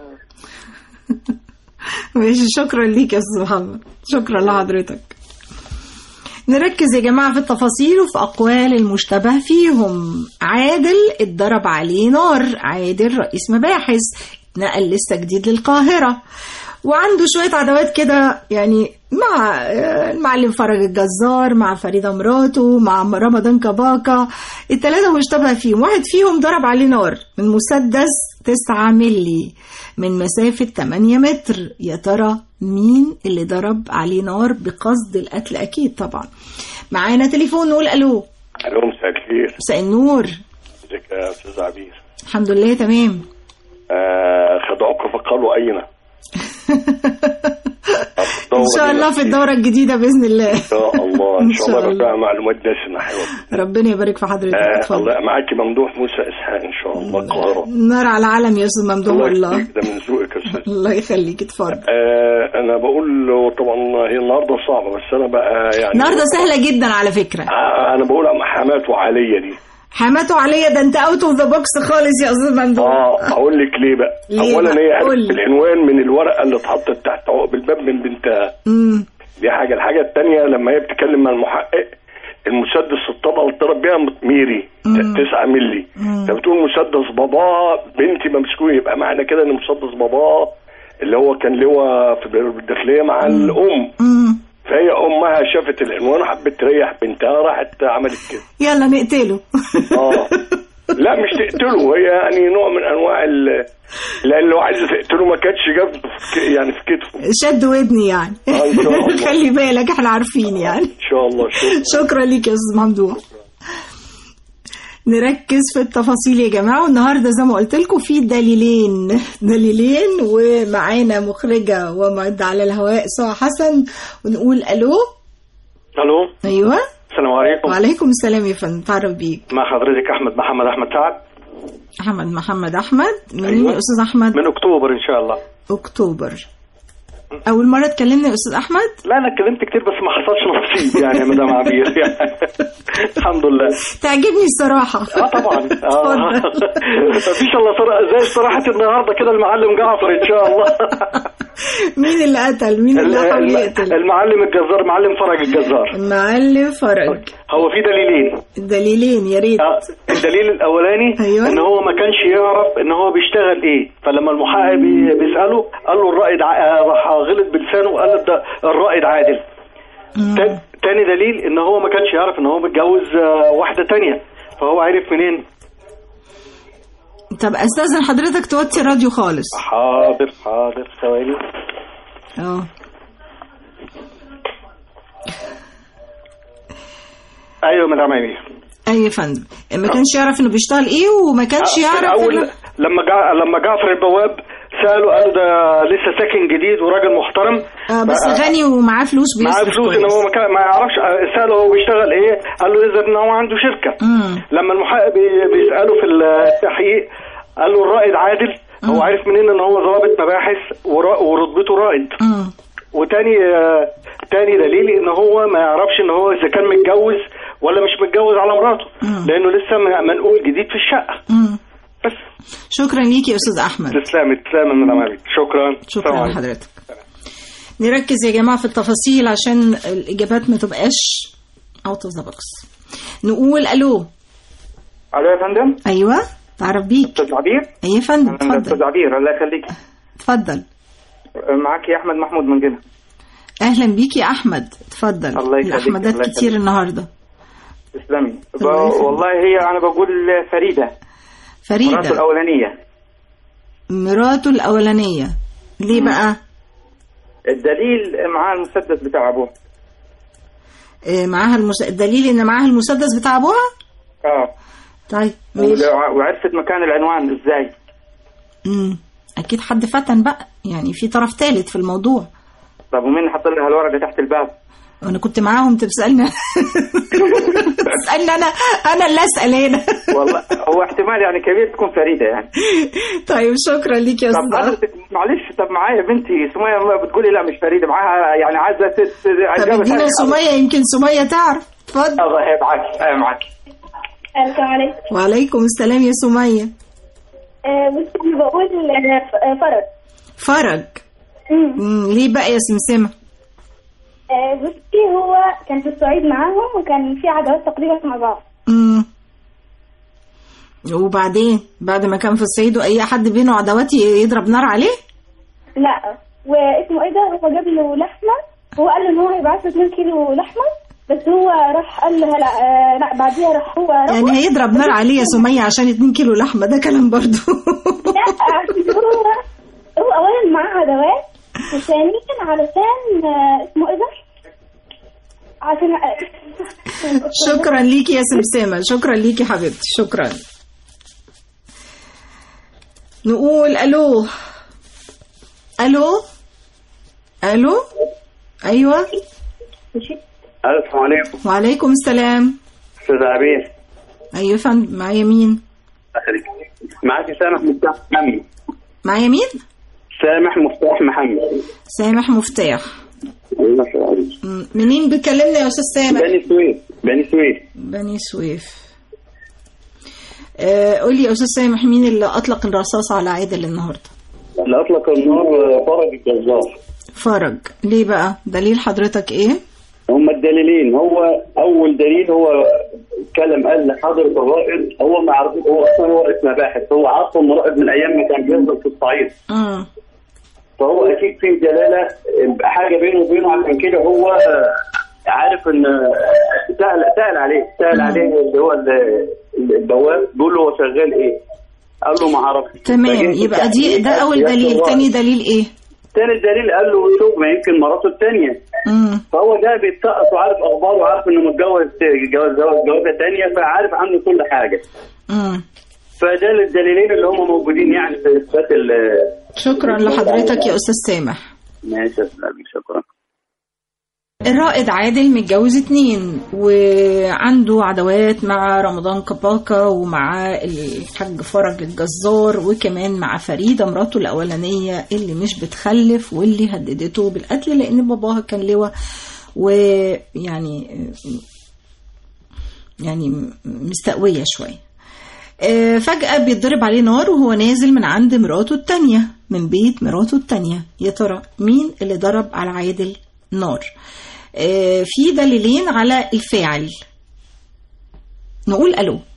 Speaker 12: ماشي شكرا ليك يا استاذ محمد شكرا لحضرتك نركز يا جماعة في التفاصيل وفي أقوال المشتبه فيهم عادل اتضرب عليه نار عادل رئيس مباحث نقل لسه جديد للقاهرة وعنده شوية عداوات كده يعني مع آه، المعلم فرج الجزار مع فريدة مراته مع رمضان كباكا التلاتة مشتبه فيهم واحد فيهم ضرب عليه نار من مسدس 9 ملي من مسافة 8 متر يا ترى مين اللي ضرب عليه نار بقصد القتل أكيد طبعا معانا تليفون نقول ألو
Speaker 18: الو مساء الخير
Speaker 12: مساء النور
Speaker 18: ازيك يا استاذ عبير
Speaker 12: الحمد لله تمام
Speaker 18: آه خدعوك فقالوا اين
Speaker 12: إن شاء الله في الدورة الجديدة بإذن الله
Speaker 18: ان شاء الله الله ان
Speaker 12: إن
Speaker 18: شاء
Speaker 12: شاء
Speaker 18: الله
Speaker 12: الله.
Speaker 18: بقى معلومات دسمه حلوه
Speaker 12: ربنا يبارك في حضرتك
Speaker 18: آه
Speaker 12: اتفضل
Speaker 18: الله معاكي ممدوح موسى اسحاق ان شاء الله القاهره
Speaker 12: نار على العالم يا استاذ ممدوح والله
Speaker 18: يخليك، ده من ذوقك يا استاذ
Speaker 12: الله يخليك اتفضل
Speaker 18: آه انا بقول هو طبعا هي النهارده صعبه بس انا بقى يعني
Speaker 12: النهارده سهله جدا على فكره
Speaker 18: آه انا بقول أم حمات وعليا دي
Speaker 12: حماته عليا ده انت اوت اوف ذا بوكس خالص يا استاذ ممدوح
Speaker 18: اه اقول لك ليه بقى
Speaker 12: ليه
Speaker 18: اولا
Speaker 12: بقى؟
Speaker 18: هي
Speaker 12: قول
Speaker 18: عرفت
Speaker 12: لي.
Speaker 18: العنوان من الورقه اللي اتحطت تحت عقب الباب من بنتها
Speaker 12: امم
Speaker 18: دي حاجه الحاجه الثانيه لما هي بتتكلم مع المحقق المسدس الطلقه اللي ضرب بيها ميري 9 مللي انت بتقول مسدس باباه بنتي ممسكوه يبقى معنى كده ان مسدس باباه اللي هو كان لواء في الداخليه مع الام فهي امها شافت العنوان وحبت تريح بنتها راحت عملت كده
Speaker 12: يلا نقتله
Speaker 18: اه لا مش تقتله هي يعني نوع من انواع ال لان لو عايزه تقتله ما كانتش جابته في ك- يعني في كتفه
Speaker 12: شد ودني يعني
Speaker 18: آه، إن شاء الله.
Speaker 12: خلي بالك احنا عارفين يعني
Speaker 18: ان شاء الله شكرا
Speaker 12: شكرا ليك يا استاذ ممدوح نركز في التفاصيل يا جماعه والنهارده زي ما قلت لكم في دليلين دليلين ومعانا مخرجه ومعد على الهواء سهى حسن ونقول الو
Speaker 19: الو
Speaker 12: ايوه
Speaker 19: السلام عليكم
Speaker 12: وعليكم السلام يا فندم تعرف بيك
Speaker 19: مع حضرتك احمد محمد احمد سعد
Speaker 12: احمد محمد احمد منين
Speaker 19: أيوة.
Speaker 12: يا استاذ احمد
Speaker 19: من اكتوبر ان شاء الله
Speaker 12: اكتوبر اول مره اتكلمنا يا استاذ احمد
Speaker 19: لا انا اتكلمت كتير بس ما حصلش نصيب يعني يا مدام عبير يعني الحمد لله
Speaker 12: تعجبني الصراحه
Speaker 19: اه طبعا اه مفيش الا صرا- زي صراحه النهارده كده المعلم جعفر ان شاء الله
Speaker 12: مين اللي قتل مين اللي حاول
Speaker 19: الم-
Speaker 12: يقتل
Speaker 19: المعلم الجزار معلم فرج الجزار
Speaker 12: معلم فرج
Speaker 19: هو في دليلين
Speaker 12: دليلين يا ريت
Speaker 19: آه، الدليل الاولاني
Speaker 12: أيوة.
Speaker 19: ان هو ما كانش يعرف ان هو بيشتغل ايه فلما المحقق بي- بيساله قال له الرائد ع- آه، راح غلط بلسانه وقال له ده الرائد عادل تا- تاني دليل ان هو ما كانش يعرف ان هو متجوز آه، واحده تانية فهو عرف منين
Speaker 12: طب استاذن حضرتك توطي الراديو خالص
Speaker 19: حاضر حاضر ثواني
Speaker 12: اه
Speaker 19: ايوه مدام عيني
Speaker 12: اي يا فندم ما كانش يعرف انه بيشتغل ايه وما كانش
Speaker 19: في
Speaker 12: يعرف
Speaker 19: الاول
Speaker 12: إنه...
Speaker 19: لما جا... لما جعفر البواب ساله قال ده لسه ساكن جديد وراجل محترم
Speaker 12: آه بس
Speaker 19: بقى-
Speaker 12: غني ومعاه فلوس
Speaker 19: معاه
Speaker 12: بيصرف
Speaker 19: فلوس ان هو ما, كان ما يعرفش ساله هو بيشتغل ايه قال له يظهر ان هو عنده شركه
Speaker 12: مم.
Speaker 19: لما المحقق بي- بيساله في التحقيق قال له الرائد عادل هو عارف منين ان هو ضابط مباحث ورا- ورتبته رائد
Speaker 12: مم.
Speaker 19: وتاني آه، تاني دليل ان هو ما يعرفش ان هو اذا كان متجوز ولا مش متجوز على مراته لانه لسه م- منقول جديد في الشقه
Speaker 12: مم.
Speaker 19: بس
Speaker 12: شكرا ليك يا استاذ احمد
Speaker 19: تسلمي تسلمي من عمالك شكرا السلام
Speaker 12: شكرا
Speaker 19: عليكم.
Speaker 12: لحضرتك نركز يا جماعه في التفاصيل عشان الاجابات ما تبقاش اوت اوف ذا بوكس نقول الو
Speaker 20: الو يا فندم
Speaker 12: ايوه تعرف بيك
Speaker 20: استاذ عبير
Speaker 12: اي يا فندم
Speaker 20: أنا
Speaker 12: اتفضل
Speaker 20: استاذ عبير الله يخليك
Speaker 12: اتفضل
Speaker 20: معاك يا احمد محمود من جنة
Speaker 12: اهلا بيك يا احمد اتفضل
Speaker 20: الله يخليك،
Speaker 12: الاحمدات
Speaker 20: الله
Speaker 12: كتير
Speaker 20: يخليك.
Speaker 12: النهارده
Speaker 20: تسلمي ب-
Speaker 12: الله يخليك.
Speaker 20: والله هي انا بقول فريده مراته
Speaker 12: فريده
Speaker 20: الاولانيه
Speaker 12: مراته الاولانيه ليه بقى
Speaker 20: الدليل معاه المسدس بتاع ابوه
Speaker 12: إيه معاها المس... الدليل ان معاها المسدس بتاع ابوها
Speaker 20: اه
Speaker 12: طيب ماشي
Speaker 20: وع- وعرفت مكان العنوان ازاي
Speaker 12: امم اكيد حد فتن بقى يعني في طرف ثالث في الموضوع
Speaker 20: طب ومين حط لها الورقه تحت الباب
Speaker 12: وانا كنت معاهم انت بتسالني تسالني انا انا اللي اسال هنا
Speaker 20: والله هو احتمال يعني كبير تكون فريده يعني
Speaker 12: طيب شكرا ليك يا
Speaker 20: طب
Speaker 12: استاذ
Speaker 20: حضرتك معلش طب معايا بنتي سمية ما بتقولي لا مش فريده معاها يعني عايزه تت
Speaker 12: طب
Speaker 20: إجابة
Speaker 12: ادينا
Speaker 20: ثانية.
Speaker 12: سميه يمكن سميه تعرف اتفضل
Speaker 20: الله هي معاكي هي معاكي
Speaker 21: السلام عليكم
Speaker 12: وعليكم السلام يا سميه
Speaker 21: آه، بصي أنا بقول آه، ف- آه، فرج
Speaker 12: فرج مم. ليه بقى يا سمسمه
Speaker 21: آه، بصي هو كان في الصعيد معاهم وكان في عداوات تقريبا مع بعض
Speaker 12: امم وبعدين بعد ما كان في الصعيد واي حد بينه عداوات ي- يضرب نار عليه
Speaker 21: لا واسمه ايه ده هو جاب له لحمه هو قال له ان هو هيبعت له 2 كيلو لحمه بس هو راح قال له لا آه، لا بعديها راح هو راح
Speaker 12: يعني هيضرب نار عليه يا سميه عشان 2 كيلو لحمه ده كلام برضو
Speaker 21: لا عشان هو هو اولا معاه عداوات وثانيا علشان آه، اسمه ايه ده عشان
Speaker 12: شكرا ليكي يا سمسمة شكرا ليكي حبيبتي شكرا نقول الو الو الو ايوه
Speaker 16: السلام عليكم
Speaker 12: وعليكم السلام
Speaker 16: استاذ عبير
Speaker 12: ايوه يا فندم معايا مين
Speaker 16: معاك سامح مفتاح محمد
Speaker 12: معايا مين
Speaker 16: سامح مفتاح محمد
Speaker 12: سامح مفتاح
Speaker 16: ايوه يا عبير.
Speaker 12: م- منين بتكلمنا يا استاذ سامح
Speaker 16: بني سويف بني سويف
Speaker 12: بني سويف آه قول لي يا استاذ سامح مين اللي اطلق الرصاص على عادل النهارده
Speaker 16: اللي اطلق النار فرج الجزار
Speaker 12: فرج ليه بقى دليل حضرتك ايه
Speaker 16: هم الدليلين هو اول دليل هو اتكلم قال لحضرة الرائد هو ما عرف هو اصلا هو اسمه باحث هو عارفه المرائد من ايام ما كان بينزل في الصعيد
Speaker 12: امم
Speaker 16: فهو اكيد في دلاله حاجه بينه وبينه عشان كده هو عارف ان سأل سأل عليه سأل عليه اللي هو ال- البواب بيقول له هو شغال ايه؟ قال له ما اعرفش
Speaker 12: تمام
Speaker 16: فجه
Speaker 12: يبقى دي
Speaker 16: التحقيق
Speaker 12: ده
Speaker 16: قال
Speaker 12: اول
Speaker 16: يا
Speaker 12: دليل
Speaker 16: الرائد.
Speaker 12: تاني دليل ايه
Speaker 16: تاني دليل قال له شوف ما يمكن مراته الثانيه
Speaker 12: امم
Speaker 16: فهو ده بيتسقط وعارف اخباره وعارف انه متجوز جواز جواز جوازه ثانيه فعارف عنه كل حاجه
Speaker 12: امم
Speaker 16: فده الدليلين اللي هم موجودين يعني في اثبات ال-
Speaker 12: شكرا لحضرتك يا استاذ سامح
Speaker 16: ماشي يا أستاذ أبي، شكرا
Speaker 12: الرائد عادل متجوز اتنين وعنده عداوات مع رمضان كباكا ومع الحاج فرج الجزار وكمان مع فريدة مراته الأولانية اللي مش بتخلف واللي هددته بالقتل لأن باباها كان لواء ويعني يعني مستقوية شوية آه، فجأة بيتضرب عليه نار وهو نازل من عند مراته التانية من بيت مراته التانية يا ترى مين اللي ضرب على عادل نار آه، في دليلين على الفاعل نقول ألو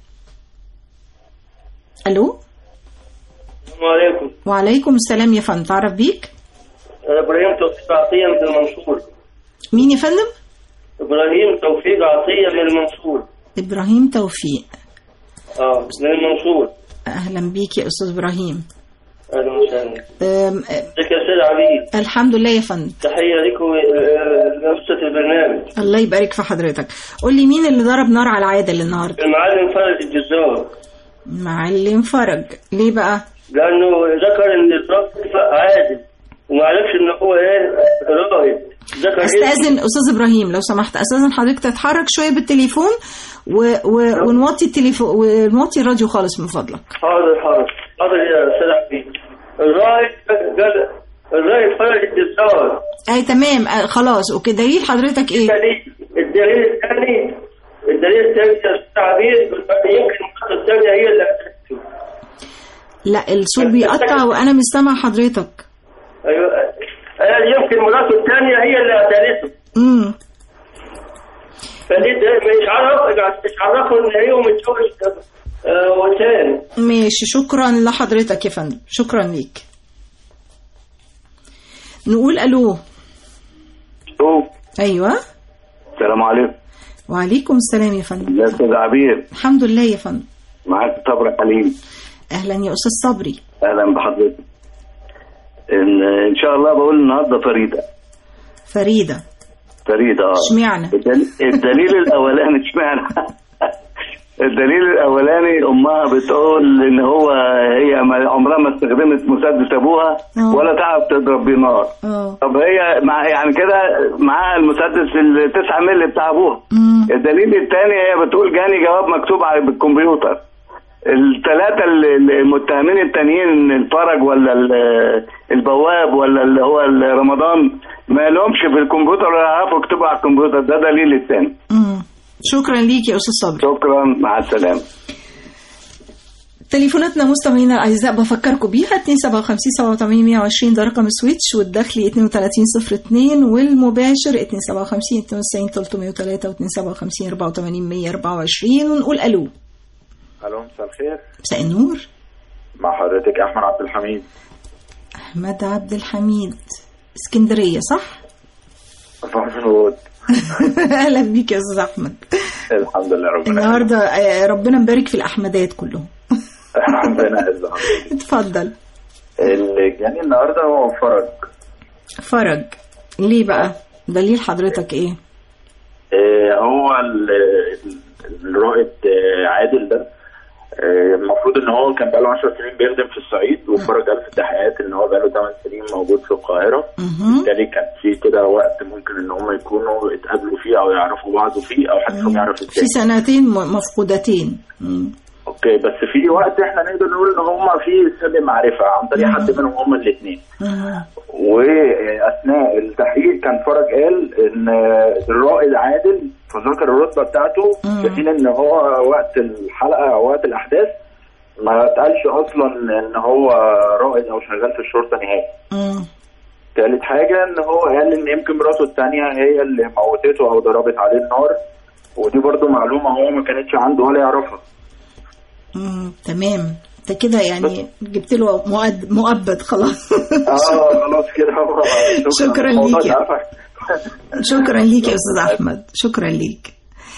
Speaker 12: ألو
Speaker 2: السلام عليكم
Speaker 12: وعليكم السلام يا فندم تعرف بيك
Speaker 2: أنا إبراهيم توفيق عطية من المنصور
Speaker 12: مين يا فندم
Speaker 2: إبراهيم توفيق عطية من المنصور
Speaker 12: إبراهيم توفيق
Speaker 2: اه من المنصور
Speaker 12: أهلا بيك يا أستاذ إبراهيم
Speaker 2: أهلا وسهلا
Speaker 12: آم، آه،
Speaker 2: ازيك يا سيد عبيد
Speaker 12: الحمد لله يا فندم
Speaker 2: تحية لكم لأسرة البرنامج
Speaker 12: الله يبارك في حضرتك قول لي مين اللي ضرب نار على عادل النهارده
Speaker 2: المعلم فرج الجزار
Speaker 12: معلم فرج ليه بقى
Speaker 2: لأنه ذكر إن الضرب اتفق عادل وما عرفش إن هو إيه رائد ذكر
Speaker 12: استاذن استاذ ابراهيم لو سمحت استاذن حضرتك تتحرك شويه بالتليفون و... و... ونوطي التليفون ونوطي الراديو خالص من فضلك
Speaker 2: حاضر حاضر حاضر يا سيد عبيد الرائد قال الرائد فرج الجزار
Speaker 12: اي تمام آه خلاص اوكي دليل حضرتك ايه
Speaker 2: الدليل الدليل الثاني الدليل الثاني يا أستاذ عبيد يمكن المرأة الثانية هي اللي قتلته.
Speaker 12: لا الصوت بيقطع وانا مش سامع حضرتك
Speaker 2: ايوه قال يمكن مراته الثانيه هي اللي قتلته
Speaker 12: امم
Speaker 2: فدي ده مش عرف مش عرفوا ان هي متجوز آه، وثاني
Speaker 12: ماشي شكرا لحضرتك يا فندم شكرا ليك نقول الو ايوه
Speaker 16: السلام عليكم
Speaker 12: وعليكم السلام يا فندم
Speaker 16: يا استاذ عبير
Speaker 12: الحمد لله يا فندم
Speaker 16: معاك صبري حليم
Speaker 12: اهلا يا استاذ صبري
Speaker 16: اهلا بحضرتك ان ان شاء الله بقول النهارده فريده
Speaker 12: فريده
Speaker 16: فريده اه
Speaker 12: اشمعنى؟
Speaker 16: الدل- الدليل الاولاني اشمعنى الدليل الاولاني امها بتقول ان هو هي ما- عمرها ما استخدمت مسدس ابوها
Speaker 12: آه.
Speaker 16: ولا تعرف تضرب بيه نار
Speaker 12: اه
Speaker 16: طب هي مع يعني كده معاها المسدس التسعة مللي بتاع ابوها الدليل الثاني هي بتقول جاني جواب مكتوب على بالكمبيوتر الثلاثة المتهمين التانيين الفرج ولا ال- البواب ولا اللي هو رمضان ما لهمش في الكمبيوتر ولا يعرفوا يكتبوا على الكمبيوتر ده دليل الثاني
Speaker 12: مم. شكرا ليك يا استاذ صبري
Speaker 16: شكرا مع السلامة
Speaker 12: تليفوناتنا مستمعينا الاعزاء بفكركم بيها 257 87 120 ده رقم السويتش والداخلي 3202 والمباشر 257 92 303 و257 84 124 ونقول الو
Speaker 22: الو مساء الخير
Speaker 12: مساء النور
Speaker 22: مع حضرتك احمد عبد الحميد
Speaker 12: احمد عبد الحميد اسكندريه صح؟
Speaker 22: مظبوط
Speaker 12: اهلا بيك يا استاذ احمد
Speaker 22: الحمد لله ربنا
Speaker 12: النهارده آه، ربنا مبارك في الاحمدات كلهم
Speaker 22: ربنا يعزك
Speaker 12: اتفضل
Speaker 22: اللي جاني النهارده هو فرج
Speaker 12: فرج ليه بقى؟ دليل حضرتك ايه؟
Speaker 22: آه، هو ال- ال- الرائد آه، عادل ده آه، المفروض ان هو كان بقاله 10 سنين بيخدم في الصعيد وفرج قال في التحقيقات ان هو بقاله 8 سنين موجود في القاهره بالتالي كان في كده وقت ممكن ان هم يكونوا اتقابلوا فيه او يعرفوا بعض فيه او حد فيهم يعرف
Speaker 12: في
Speaker 22: التاني
Speaker 12: سنتين م- مفقودتين مم.
Speaker 22: اوكي بس في وقت احنا نقدر نقول ان هم في سابق معرفه عن طريق حد منهم هم الاثنين
Speaker 12: مم.
Speaker 22: واثناء التحقيق كان فرج قال ان الرائد عادل فذكر الرتبه بتاعته في حين ان هو وقت الحلقه او وقت الاحداث ما اتقالش اصلا ان هو رائد او شغال في الشرطه نهائي
Speaker 12: مم.
Speaker 22: تالت حاجه ان هو قال ان يمكن مراته الثانيه هي اللي موتته او ضربت عليه النار ودي برضو معلومه هو ما كانتش عنده ولا يعرفها
Speaker 12: مم. تمام انت كده يعني جبت له مؤد- مؤبد خلاص
Speaker 22: اه خلاص كده هو
Speaker 12: شكرا
Speaker 22: الموضوع
Speaker 12: ليك يا-
Speaker 22: اتعرف.
Speaker 12: شكرا ليك يا استاذ احمد شكرا ليك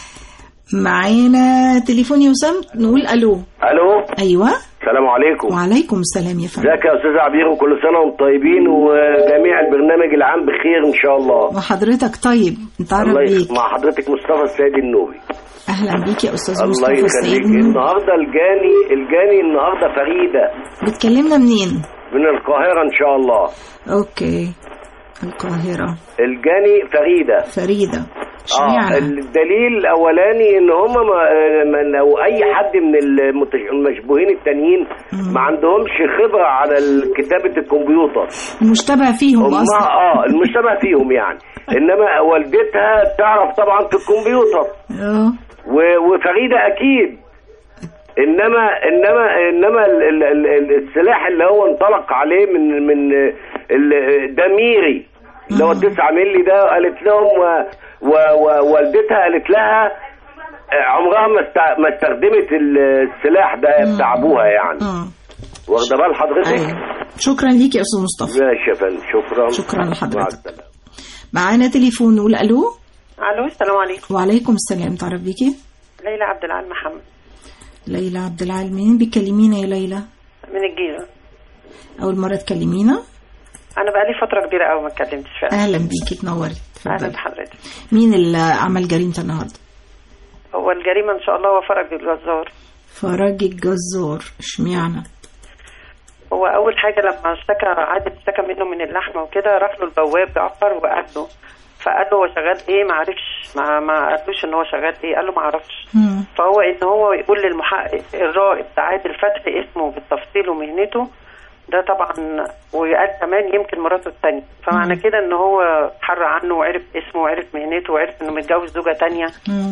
Speaker 12: معانا تليفون يا وسام نقول الو
Speaker 4: الو
Speaker 12: ايوه
Speaker 4: السلام عليكم
Speaker 12: وعليكم السلام يا فندم
Speaker 4: ازيك يا استاذ عبير وكل سنه وانتم طيبين وجميع البرنامج العام بخير ان شاء الله
Speaker 12: وحضرتك طيب انت عارف
Speaker 4: الله
Speaker 12: بيك
Speaker 4: يخ- مع حضرتك مصطفى السيد النوبي
Speaker 12: اهلا بيك يا استاذ
Speaker 4: الله
Speaker 12: مصطفى السيد
Speaker 4: يخليك
Speaker 12: منور.
Speaker 4: النهارده الجاني الجاني النهارده فريده
Speaker 12: بتكلمنا منين
Speaker 4: من القاهره ان شاء الله
Speaker 12: اوكي القاهرة
Speaker 4: الجاني فريده
Speaker 12: فريدة
Speaker 4: اه
Speaker 12: اشمعنى
Speaker 4: الدليل الاولاني ان هم ما ما- لو اي حد من المت- المشبوهين التانيين ما عندهمش خبره على ال- كتابه الكمبيوتر
Speaker 12: مشتبه فيهم
Speaker 4: هم
Speaker 12: اصلا
Speaker 4: اه المشتبه فيهم يعني انما والدتها تعرف طبعا في الكمبيوتر
Speaker 12: اه
Speaker 4: و- وفريده اكيد انما انما انما ال- ال- ال- ال- السلاح اللي هو انطلق عليه من من ال- ده ميري اللي هو 9 مللي ده قالت لهم و- و- ووالدتها قالت لها آه، عمرها ما است- ما استخدمت السلاح ده بتاع ابوها يعني واخده بال حضرتك؟
Speaker 12: شكرا ليك يا استاذ مصطفى
Speaker 4: ماشي يا فندم شكرا
Speaker 12: شكرا لحضرتك.
Speaker 4: مع السلامة.
Speaker 12: معانا تليفون نقول الو
Speaker 7: الو السلام عليكم
Speaker 12: وعليكم السلام تعرف بيكي
Speaker 7: ليلى عبد العال محمد
Speaker 12: ليلى عبد العال منين بتكلمينا يا ليلى
Speaker 7: من الجيزه
Speaker 12: اول مرة تكلمينا
Speaker 7: انا بقالي فتره كبيره قوي ما اتكلمتش فعلا
Speaker 12: اهلا بيكي تنوري
Speaker 7: اهلا
Speaker 12: اتفضلي
Speaker 7: بحضرتك
Speaker 12: مين اللي عمل جريمة النهارده
Speaker 7: هو الجريمه ان شاء الله هو فرج الجزار
Speaker 12: فرج الجزار اشمعنى
Speaker 7: هو اول حاجه لما اشتكى عادل اشتكى منه من اللحمه وكده راح له البواب جعفر وقال له فقال له هو شغال ايه ما عرفش ما ما قالوش ان هو شغال ايه قال له ما اعرفش فهو ان هو يقول للمحقق الرائد عادل فتحي اسمه بالتفصيل ومهنته ده طبعا وقال كمان يمكن مراته الثانيه فمعنى كده ان هو حر عنه وعرف اسمه وعرف مهنته وعرف انه متجوز زوجه تانية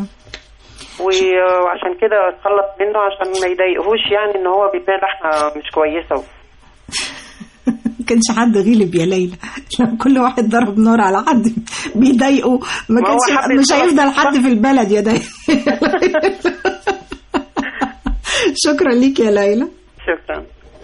Speaker 7: و- وعشان كده اتخلص منه عشان ما يضايقهوش يعني ان هو بيبيع لحمه مش كويسه
Speaker 12: ما كانش حد غلب يا ليلى لو كل واحد ضرب نار على حد بيضايقه ما
Speaker 7: ما هو
Speaker 12: كانش
Speaker 7: حب
Speaker 12: مش
Speaker 7: يتفرج.
Speaker 12: هيفضل حد في البلد يا دايما شكرا ليك يا ليلى
Speaker 7: شكرا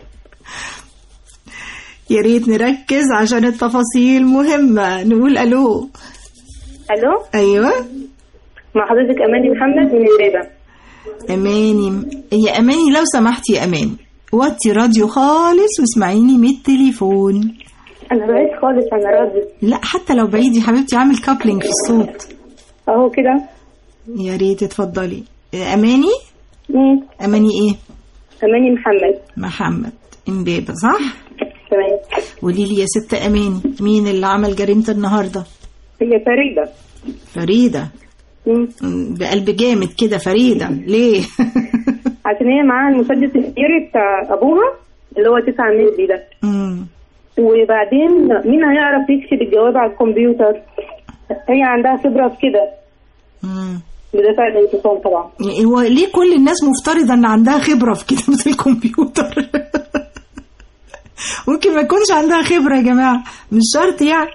Speaker 12: يا ريت نركز عشان التفاصيل مهمة نقول ألو
Speaker 21: الو
Speaker 12: أيوة
Speaker 21: مع حضرتك اماني محمد من الريبه
Speaker 12: أماني يا أماني لو سمحتي يا أماني وطي راديو خالص واسمعيني من التليفون
Speaker 21: انا بعيد خالص عن الراديو
Speaker 12: لا حتى لو بعيد يا حبيبتي عامل كابلينج في الصوت
Speaker 21: اهو كده
Speaker 12: يا ريت اتفضلي أماني
Speaker 21: مم.
Speaker 12: أماني إيه
Speaker 21: اماني محمد
Speaker 12: محمد امبابة صح
Speaker 21: تمام
Speaker 12: قولي لي يا ست أماني مين اللي عمل جريمة النهاردة
Speaker 21: هي فريده
Speaker 12: فريدة
Speaker 21: مم.
Speaker 12: بقلب جامد كده فريدة ليه
Speaker 21: عشان هي معاها المسدس الكبير بتاع ابوها اللي هو 9 مللي ده
Speaker 12: مم.
Speaker 21: وبعدين مين هيعرف يكتب الجواب على الكمبيوتر هي عندها خبره في كده
Speaker 12: مم.
Speaker 21: بدافع الانتصام طبعا
Speaker 12: هو ليه كل الناس مفترضة ان عندها خبرة في كتابة الكمبيوتر ممكن ما يكونش عندها خبرة يا جماعة مش شرط يعني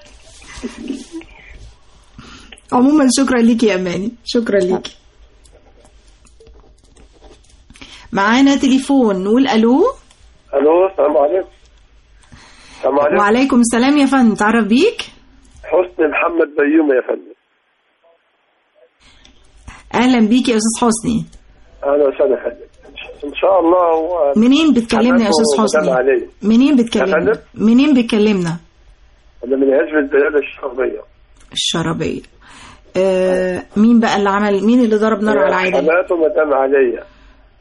Speaker 12: عموما شكرا ليكي يا اماني شكرا ليكي معانا تليفون نقول الو
Speaker 23: الو السلام عليكم السلام عليكم
Speaker 12: وعليكم السلام يا فندم تعرف بيك
Speaker 23: حسني محمد بيومي يا فندم
Speaker 12: اهلا بيك يا استاذ حسني
Speaker 23: اهلا وسهلا يا فندم ان شاء الله هو
Speaker 12: منين بتكلمنا يا استاذ
Speaker 23: حماته
Speaker 12: حسني
Speaker 23: مدام علي
Speaker 12: منين
Speaker 23: يا
Speaker 12: بتكلمنا
Speaker 23: فندم؟
Speaker 12: منين بتكلمنا
Speaker 23: انا من حزب البلاد الشرقيه
Speaker 12: الشرابية آه مين بقى اللي عمل مين اللي ضرب نار على عادل
Speaker 23: حماته مدام علي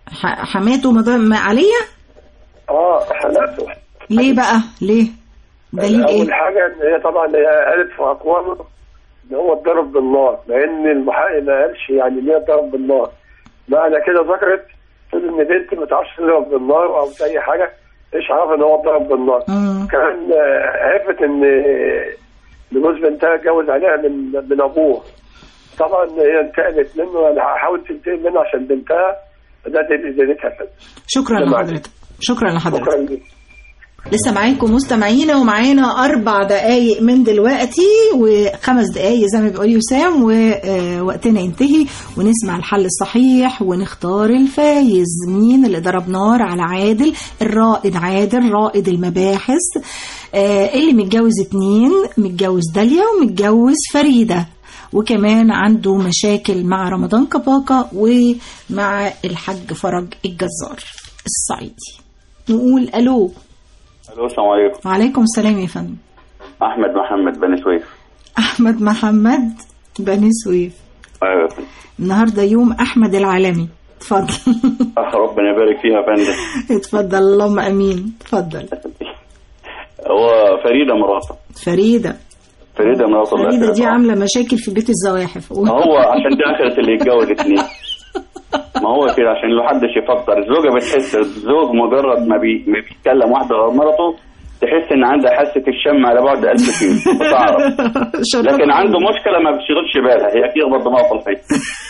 Speaker 12: ح- حماته مدام عليا
Speaker 23: اه حلقته
Speaker 12: ليه بقى ليه دليل ايه
Speaker 23: اول حاجه ان هي طبعا هي قالت في اقوامه ان هو اتضرب بالنار لان المحقق ما قالش يعني ليه اتضرب بالنار معنى كده ذكرت تقول ان بنتي ما تعرفش تضرب بالنار او اي حاجه ايش عارفه ان هو اتضرب بالنار كمان آه، عرفت ان ان جوز بنتها اتجوز عليها من من ابوه طبعا هي انتقمت منه انا هحاول تنتقم منه عشان بنتها ده دي دينتها كده
Speaker 12: شكرا
Speaker 23: تمام.
Speaker 12: لحضرتك شكرا لحضرتك
Speaker 23: شكرا لك
Speaker 12: لسه معاكم مستمعينا ومعانا أربع دقايق من دلوقتي وخمس دقايق زي ما بيقول يسام ووقتنا ينتهي ونسمع الحل الصحيح ونختار الفايز مين اللي ضرب نار على عادل الرائد عادل رائد المباحث آه، اللي متجوز اتنين متجوز داليا ومتجوز فريدة وكمان عنده مشاكل مع رمضان كباكا ومع الحاج فرج الجزار الصعيدي نقول ألو
Speaker 3: الو السلام عليكم
Speaker 12: وعليكم السلام يا فندم
Speaker 3: احمد محمد بني سويف
Speaker 12: احمد محمد بني سويف
Speaker 3: ايوه يا فندم.
Speaker 12: النهارده يوم احمد العالمي اتفضل
Speaker 3: آه، ربنا يبارك فيها يا فندم
Speaker 12: اتفضل اللهم امين اتفضل
Speaker 3: هو فريده مراته
Speaker 12: فريده
Speaker 3: فريده مراته الله
Speaker 12: فريده دي
Speaker 3: يسلمها.
Speaker 12: عامله مشاكل في بيت الزواحف
Speaker 3: هو عشان دي اخرة اللي يتجوز اتنين ما هو كده عشان لو حدش يفكر الزوجه بتحس الزوج مجرد ما, بي... ما بيتكلم واحده غير مرته تحس ان عندها حاسه الشم على بعد 1000 كيلو بتعرف لكن عنده مشكله ما بتشغلش بالها هي اكيد برضه ما طلعت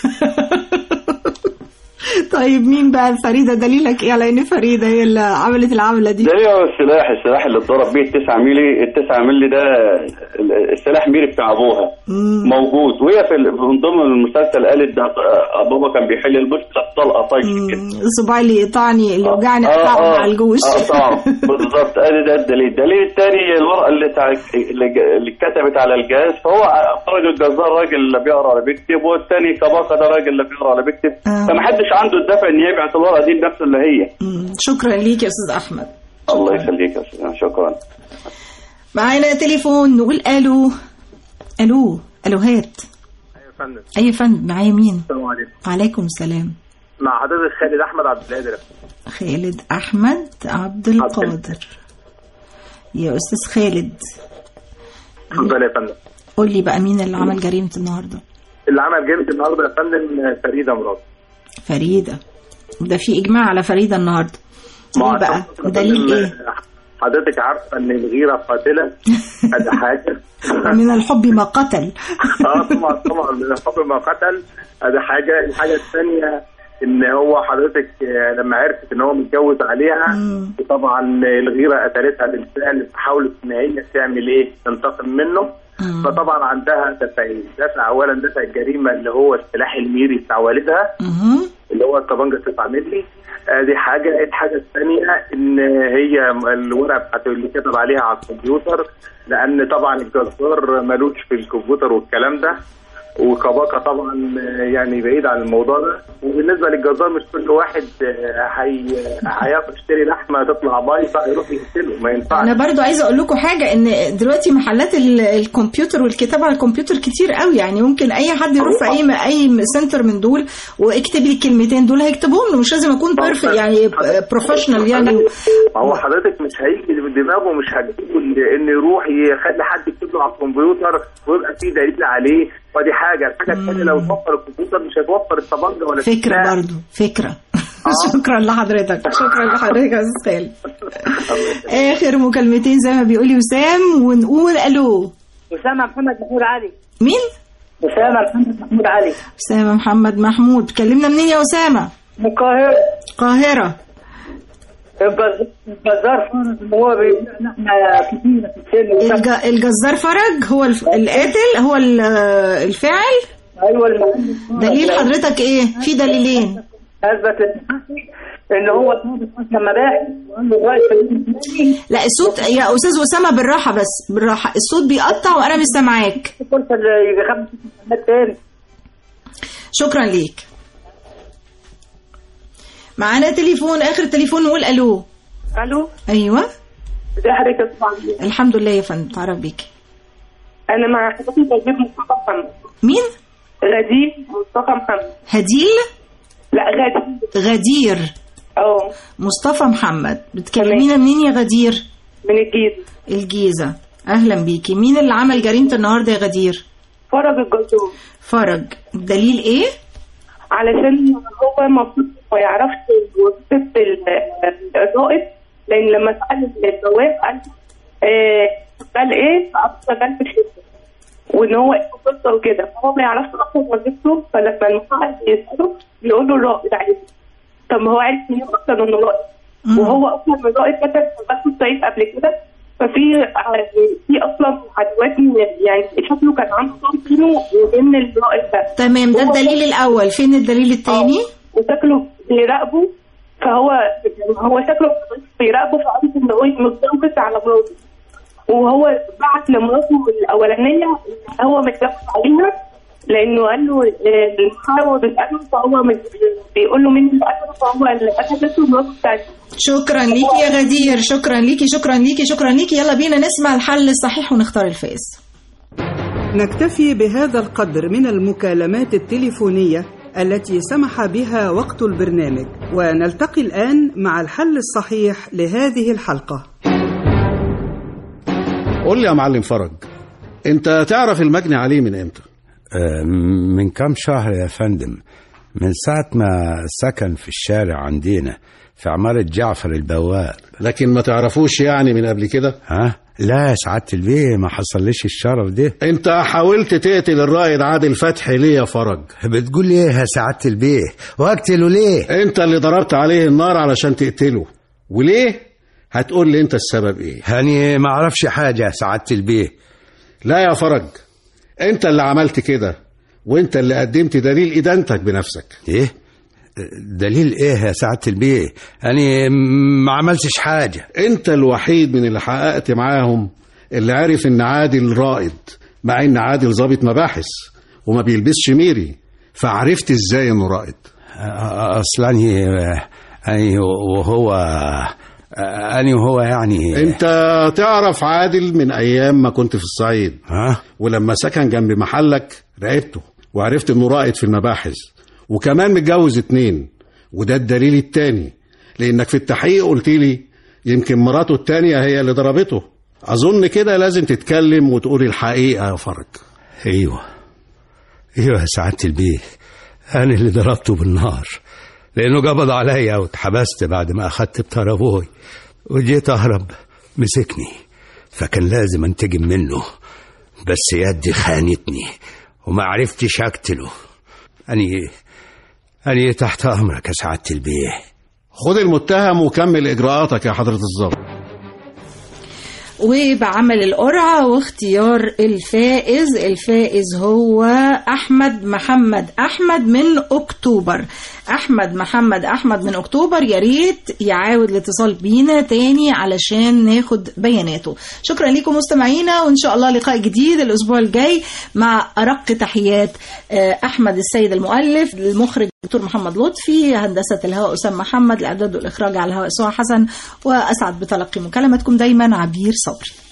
Speaker 12: طيب مين بقى فريده دليلك ايه على ان فريده هي اللي عملت العمله دي
Speaker 3: ده هو السلاح السلاح اللي اتضرب بيه التسعة ميلي التسعة ميلي ده السلاح ميري بتاع ابوها موجود وهي في ال- من ضمن المسلسل قالت ده ابوها كان بيحل المشكله بطلقه طيش كده
Speaker 12: الصباع اللي يقطعني اللي وجعني اقطعه مع الجوش
Speaker 3: اه بالظبط ادي ده الدليل الدليل الثاني الورقه اللي تع... اللي اللي اتكتبت على الجهاز فهو فرج الجزار راجل اللي بيقرا ولا بيكتب والثاني كباكا ده راجل اللي بيقرا ولا بيكتب فمحدش عنده الدافع ان يبعت الورقه دي لنفسه اللي هي
Speaker 12: شكرا ليك يا استاذ احمد
Speaker 3: الله يخليك يا استاذ شكرا
Speaker 12: معانا تليفون نقول الو الو الوهات
Speaker 6: يا فندم
Speaker 12: اي فندم معايا مين
Speaker 6: السلام عليكم
Speaker 12: وعليكم السلام
Speaker 6: مع حضرتك خالد احمد عبد القادر
Speaker 12: خالد احمد عبد القادر يا استاذ خالد
Speaker 6: الحمد لله يا فندم
Speaker 12: قول لي بقى مين اللي عمل جريمه النهارده
Speaker 6: اللي عمل جيمة النهارده يا فندم فريده مراد
Speaker 12: فريده ده في اجماع على فريده النهارده ليه بقى دليل ايه
Speaker 6: حضرتك عارفه ان الغيره قاتله ادي حاجه
Speaker 12: من الحب ما قتل
Speaker 6: اه طبعا طبعا من الحب ما قتل ادي حاجه الحاجه الثانيه ان هو حضرتك آه، لما عرفت ان هو متجوز عليها طبعا الغيره قتلتها بالفعل حاولت ان هي تعمل ايه تنتقم منه فطبعا عندها دافعين دافع اولا دافع الجريمه اللي هو السلاح الميري بتاع والدها اللي هو الطبنجه 9 مللي آه، دي حاجه الحاجه الثانيه ان هي الورقه بتاعت اللي كتب عليها على الكمبيوتر لان طبعا الجزار ملوش في الكمبيوتر والكلام ده وكباكا طبعا آه، يعني بعيد عن الموضوع ده وبالنسبه للجزار مش كل واحد آه، هي هياخد يشتري لحمه تطلع بايظه يروح يقتله ما ينفعش
Speaker 12: انا برضو عايزه اقول لكم حاجه ان دلوقتي محلات ال- الكمبيوتر والكتابه على الكمبيوتر كتير قوي يعني ممكن اي حد يروح في اي اي سنتر من دول واكتب لي الكلمتين دول هيكتبهم له مش لازم اكون بيرفكت يعني بروفيشنال يعني
Speaker 6: ما هو حضرتك مش هيجي من دماغه مش هتجيبه ان يروح يخلي حد يكتب له على الكمبيوتر ويبقى فيه دليل عليه فدي حاجه الحاجه الثانيه لو توفر الكمبيوتر مش هتوفر الطبنجه ولا
Speaker 12: فكره
Speaker 6: السلاح.
Speaker 12: برضو فكره شكرا لحضرتك شكرا لحضرتك يا استاذ خالد اخر مكالمتين زي ما بيقول وسام ونقول الو
Speaker 8: أسامة محمد محمود علي
Speaker 12: مين
Speaker 8: أسامة محمد محمود علي
Speaker 12: اسامه محمد محمود كلمنا منين يا اسامه
Speaker 8: من القاهرة
Speaker 12: القاهره
Speaker 8: الجز- الجزار فرض إن هو بيبيع لحمة كتيرة في السن
Speaker 12: الج... الجزار فرج هو الف... القاتل هو ال- الفاعل
Speaker 8: أيوة المعلم
Speaker 12: دليل حضرتك ايه في دليلين
Speaker 8: أثبت للمحقق إن هو صادق أصلا مباحث وقال له الرئيس الفلاني
Speaker 12: لا الصوت يا استاذ اسامه بالراحه بس بالراحه الصوت بيقطع وانا مش سامعاك
Speaker 8: فرصة اللي يجي خمس سنوات تاني
Speaker 12: شكرا ليك معانا تليفون اخر تليفون نقول الو
Speaker 8: ألو
Speaker 12: ايوه
Speaker 8: ازي حضرتك يا أستاذ علي؟
Speaker 12: الحمد لله يا فندم تعرف بيك
Speaker 8: أنا مع حضرتك غدير مصطفى محمد
Speaker 12: مين
Speaker 8: غدير مصطفى محمد
Speaker 12: هديل
Speaker 5: لا غادي
Speaker 12: غدير
Speaker 5: اه
Speaker 12: مصطفى محمد بتكلمينا منين يا غدير
Speaker 5: من الجيزه
Speaker 12: الجيزه اهلا بيكي مين اللي عمل جريمه النهارده يا غدير
Speaker 5: فرج الجزور
Speaker 12: فرج الدليل ايه
Speaker 5: علشان هو المفروض ما يعرفش وظيفه ال- الرائد لان لما سال البواب قال آه، قال ايه؟ فقال شغال في الشركه وان هو اسمه قصه وكده فهو ما يعرفش اصلا وظيفته فلما المحقق بيساله بيقول له الرائد عادي طب ما هو عارف منين اصلا انه رائد وهو اصلا من رائد كتب شغال في الصعيد قبل كده ففي آه، في اصلا عدوات من- يعني شكله كان عنده صوت بينه وبين الرائد ده
Speaker 12: تمام ده
Speaker 5: هو-
Speaker 12: الدليل الاول فين الدليل الثاني
Speaker 5: وشكله بيراقبه فهو هو شكله بيراقبه فعرف ان هو متجوز على مراته وهو بعت لمراته الاولانيه اللي هو متجوز عليها لانه قال له آه، المحاور بيساله فهو مت- بيقول له مين اللي قتله فهو اللي قتلته مراته الثانيه
Speaker 12: شكرا ليكي يا غدير شكرا ليكي شكرا ليكي شكرا ليكي يلا بينا نسمع الحل الصحيح ونختار الفائز
Speaker 1: نكتفي بهذا القدر من المكالمات التليفونية التي سمح بها وقت البرنامج ونلتقي الآن مع الحل الصحيح لهذه الحلقة
Speaker 11: قول لي يا معلم فرج انت تعرف المجني عليه من امتى
Speaker 9: آه، من كام شهر يا فندم من ساعة ما سكن في الشارع عندنا في عمارة جعفر البواب
Speaker 11: لكن ما تعرفوش يعني من قبل كده
Speaker 9: ها لا يا سعادة البيه ما حصلش الشرف ده
Speaker 11: انت حاولت تقتل الرائد عادل فتحي ليه يا فرج
Speaker 9: بتقول لي ايه يا سعادة البيه واقتله ليه
Speaker 11: انت اللي ضربت عليه النار علشان تقتله وليه هتقول لي انت السبب ايه
Speaker 9: هاني ما اعرفش حاجة يا سعادة البيه
Speaker 11: لا يا فرج انت اللي عملت كده وانت اللي قدمت دليل ادانتك بنفسك
Speaker 9: ايه دليل ايه يا سعادة البيه انا ما عملتش حاجة
Speaker 11: انت الوحيد من اللي حققت معاهم اللي عارف ان عادل رائد مع ان عادل ضابط مباحث وما بيلبسش ميري فعرفت ازاي انه رائد
Speaker 9: اصلا اني وهو اني وهو يعني
Speaker 11: انت تعرف عادل من ايام ما كنت في الصعيد
Speaker 9: ها
Speaker 11: ولما سكن جنب محلك راقبته وعرفت انه رائد في المباحث وكمان متجوز اتنين وده الدليل التاني لانك في التحقيق قلت لي يمكن مراته التانية هي اللي ضربته اظن كده لازم تتكلم وتقول الحقيقة يا فرج
Speaker 9: ايوه ايوه يا سعادة البيه انا اللي ضربته بالنار لانه قبض عليا واتحبست بعد ما اخدت بتار ابوي وجيت اهرب مسكني فكان لازم انتقم منه بس يدي خانتني وما عرفتش اقتله اني اني تحت امرك يا سعادة البيه
Speaker 11: خد المتهم وكمل اجراءاتك يا حضرة الضابط
Speaker 12: وبعمل القرعة واختيار الفائز الفائز هو أحمد محمد أحمد من أكتوبر أحمد محمد أحمد من أكتوبر يا ريت يعاود الاتصال بينا تاني علشان ناخد بياناته شكرا لكم مستمعينا وإن شاء الله لقاء جديد الأسبوع الجاي مع أرق تحيات آه، أحمد السيد المؤلف المخرج دكتور محمد لطفي هندسة الهواء أسامة محمد الإعداد والإخراج على الهواء سوى حسن وأسعد بتلقي مكالمتكم دايما عبير صبري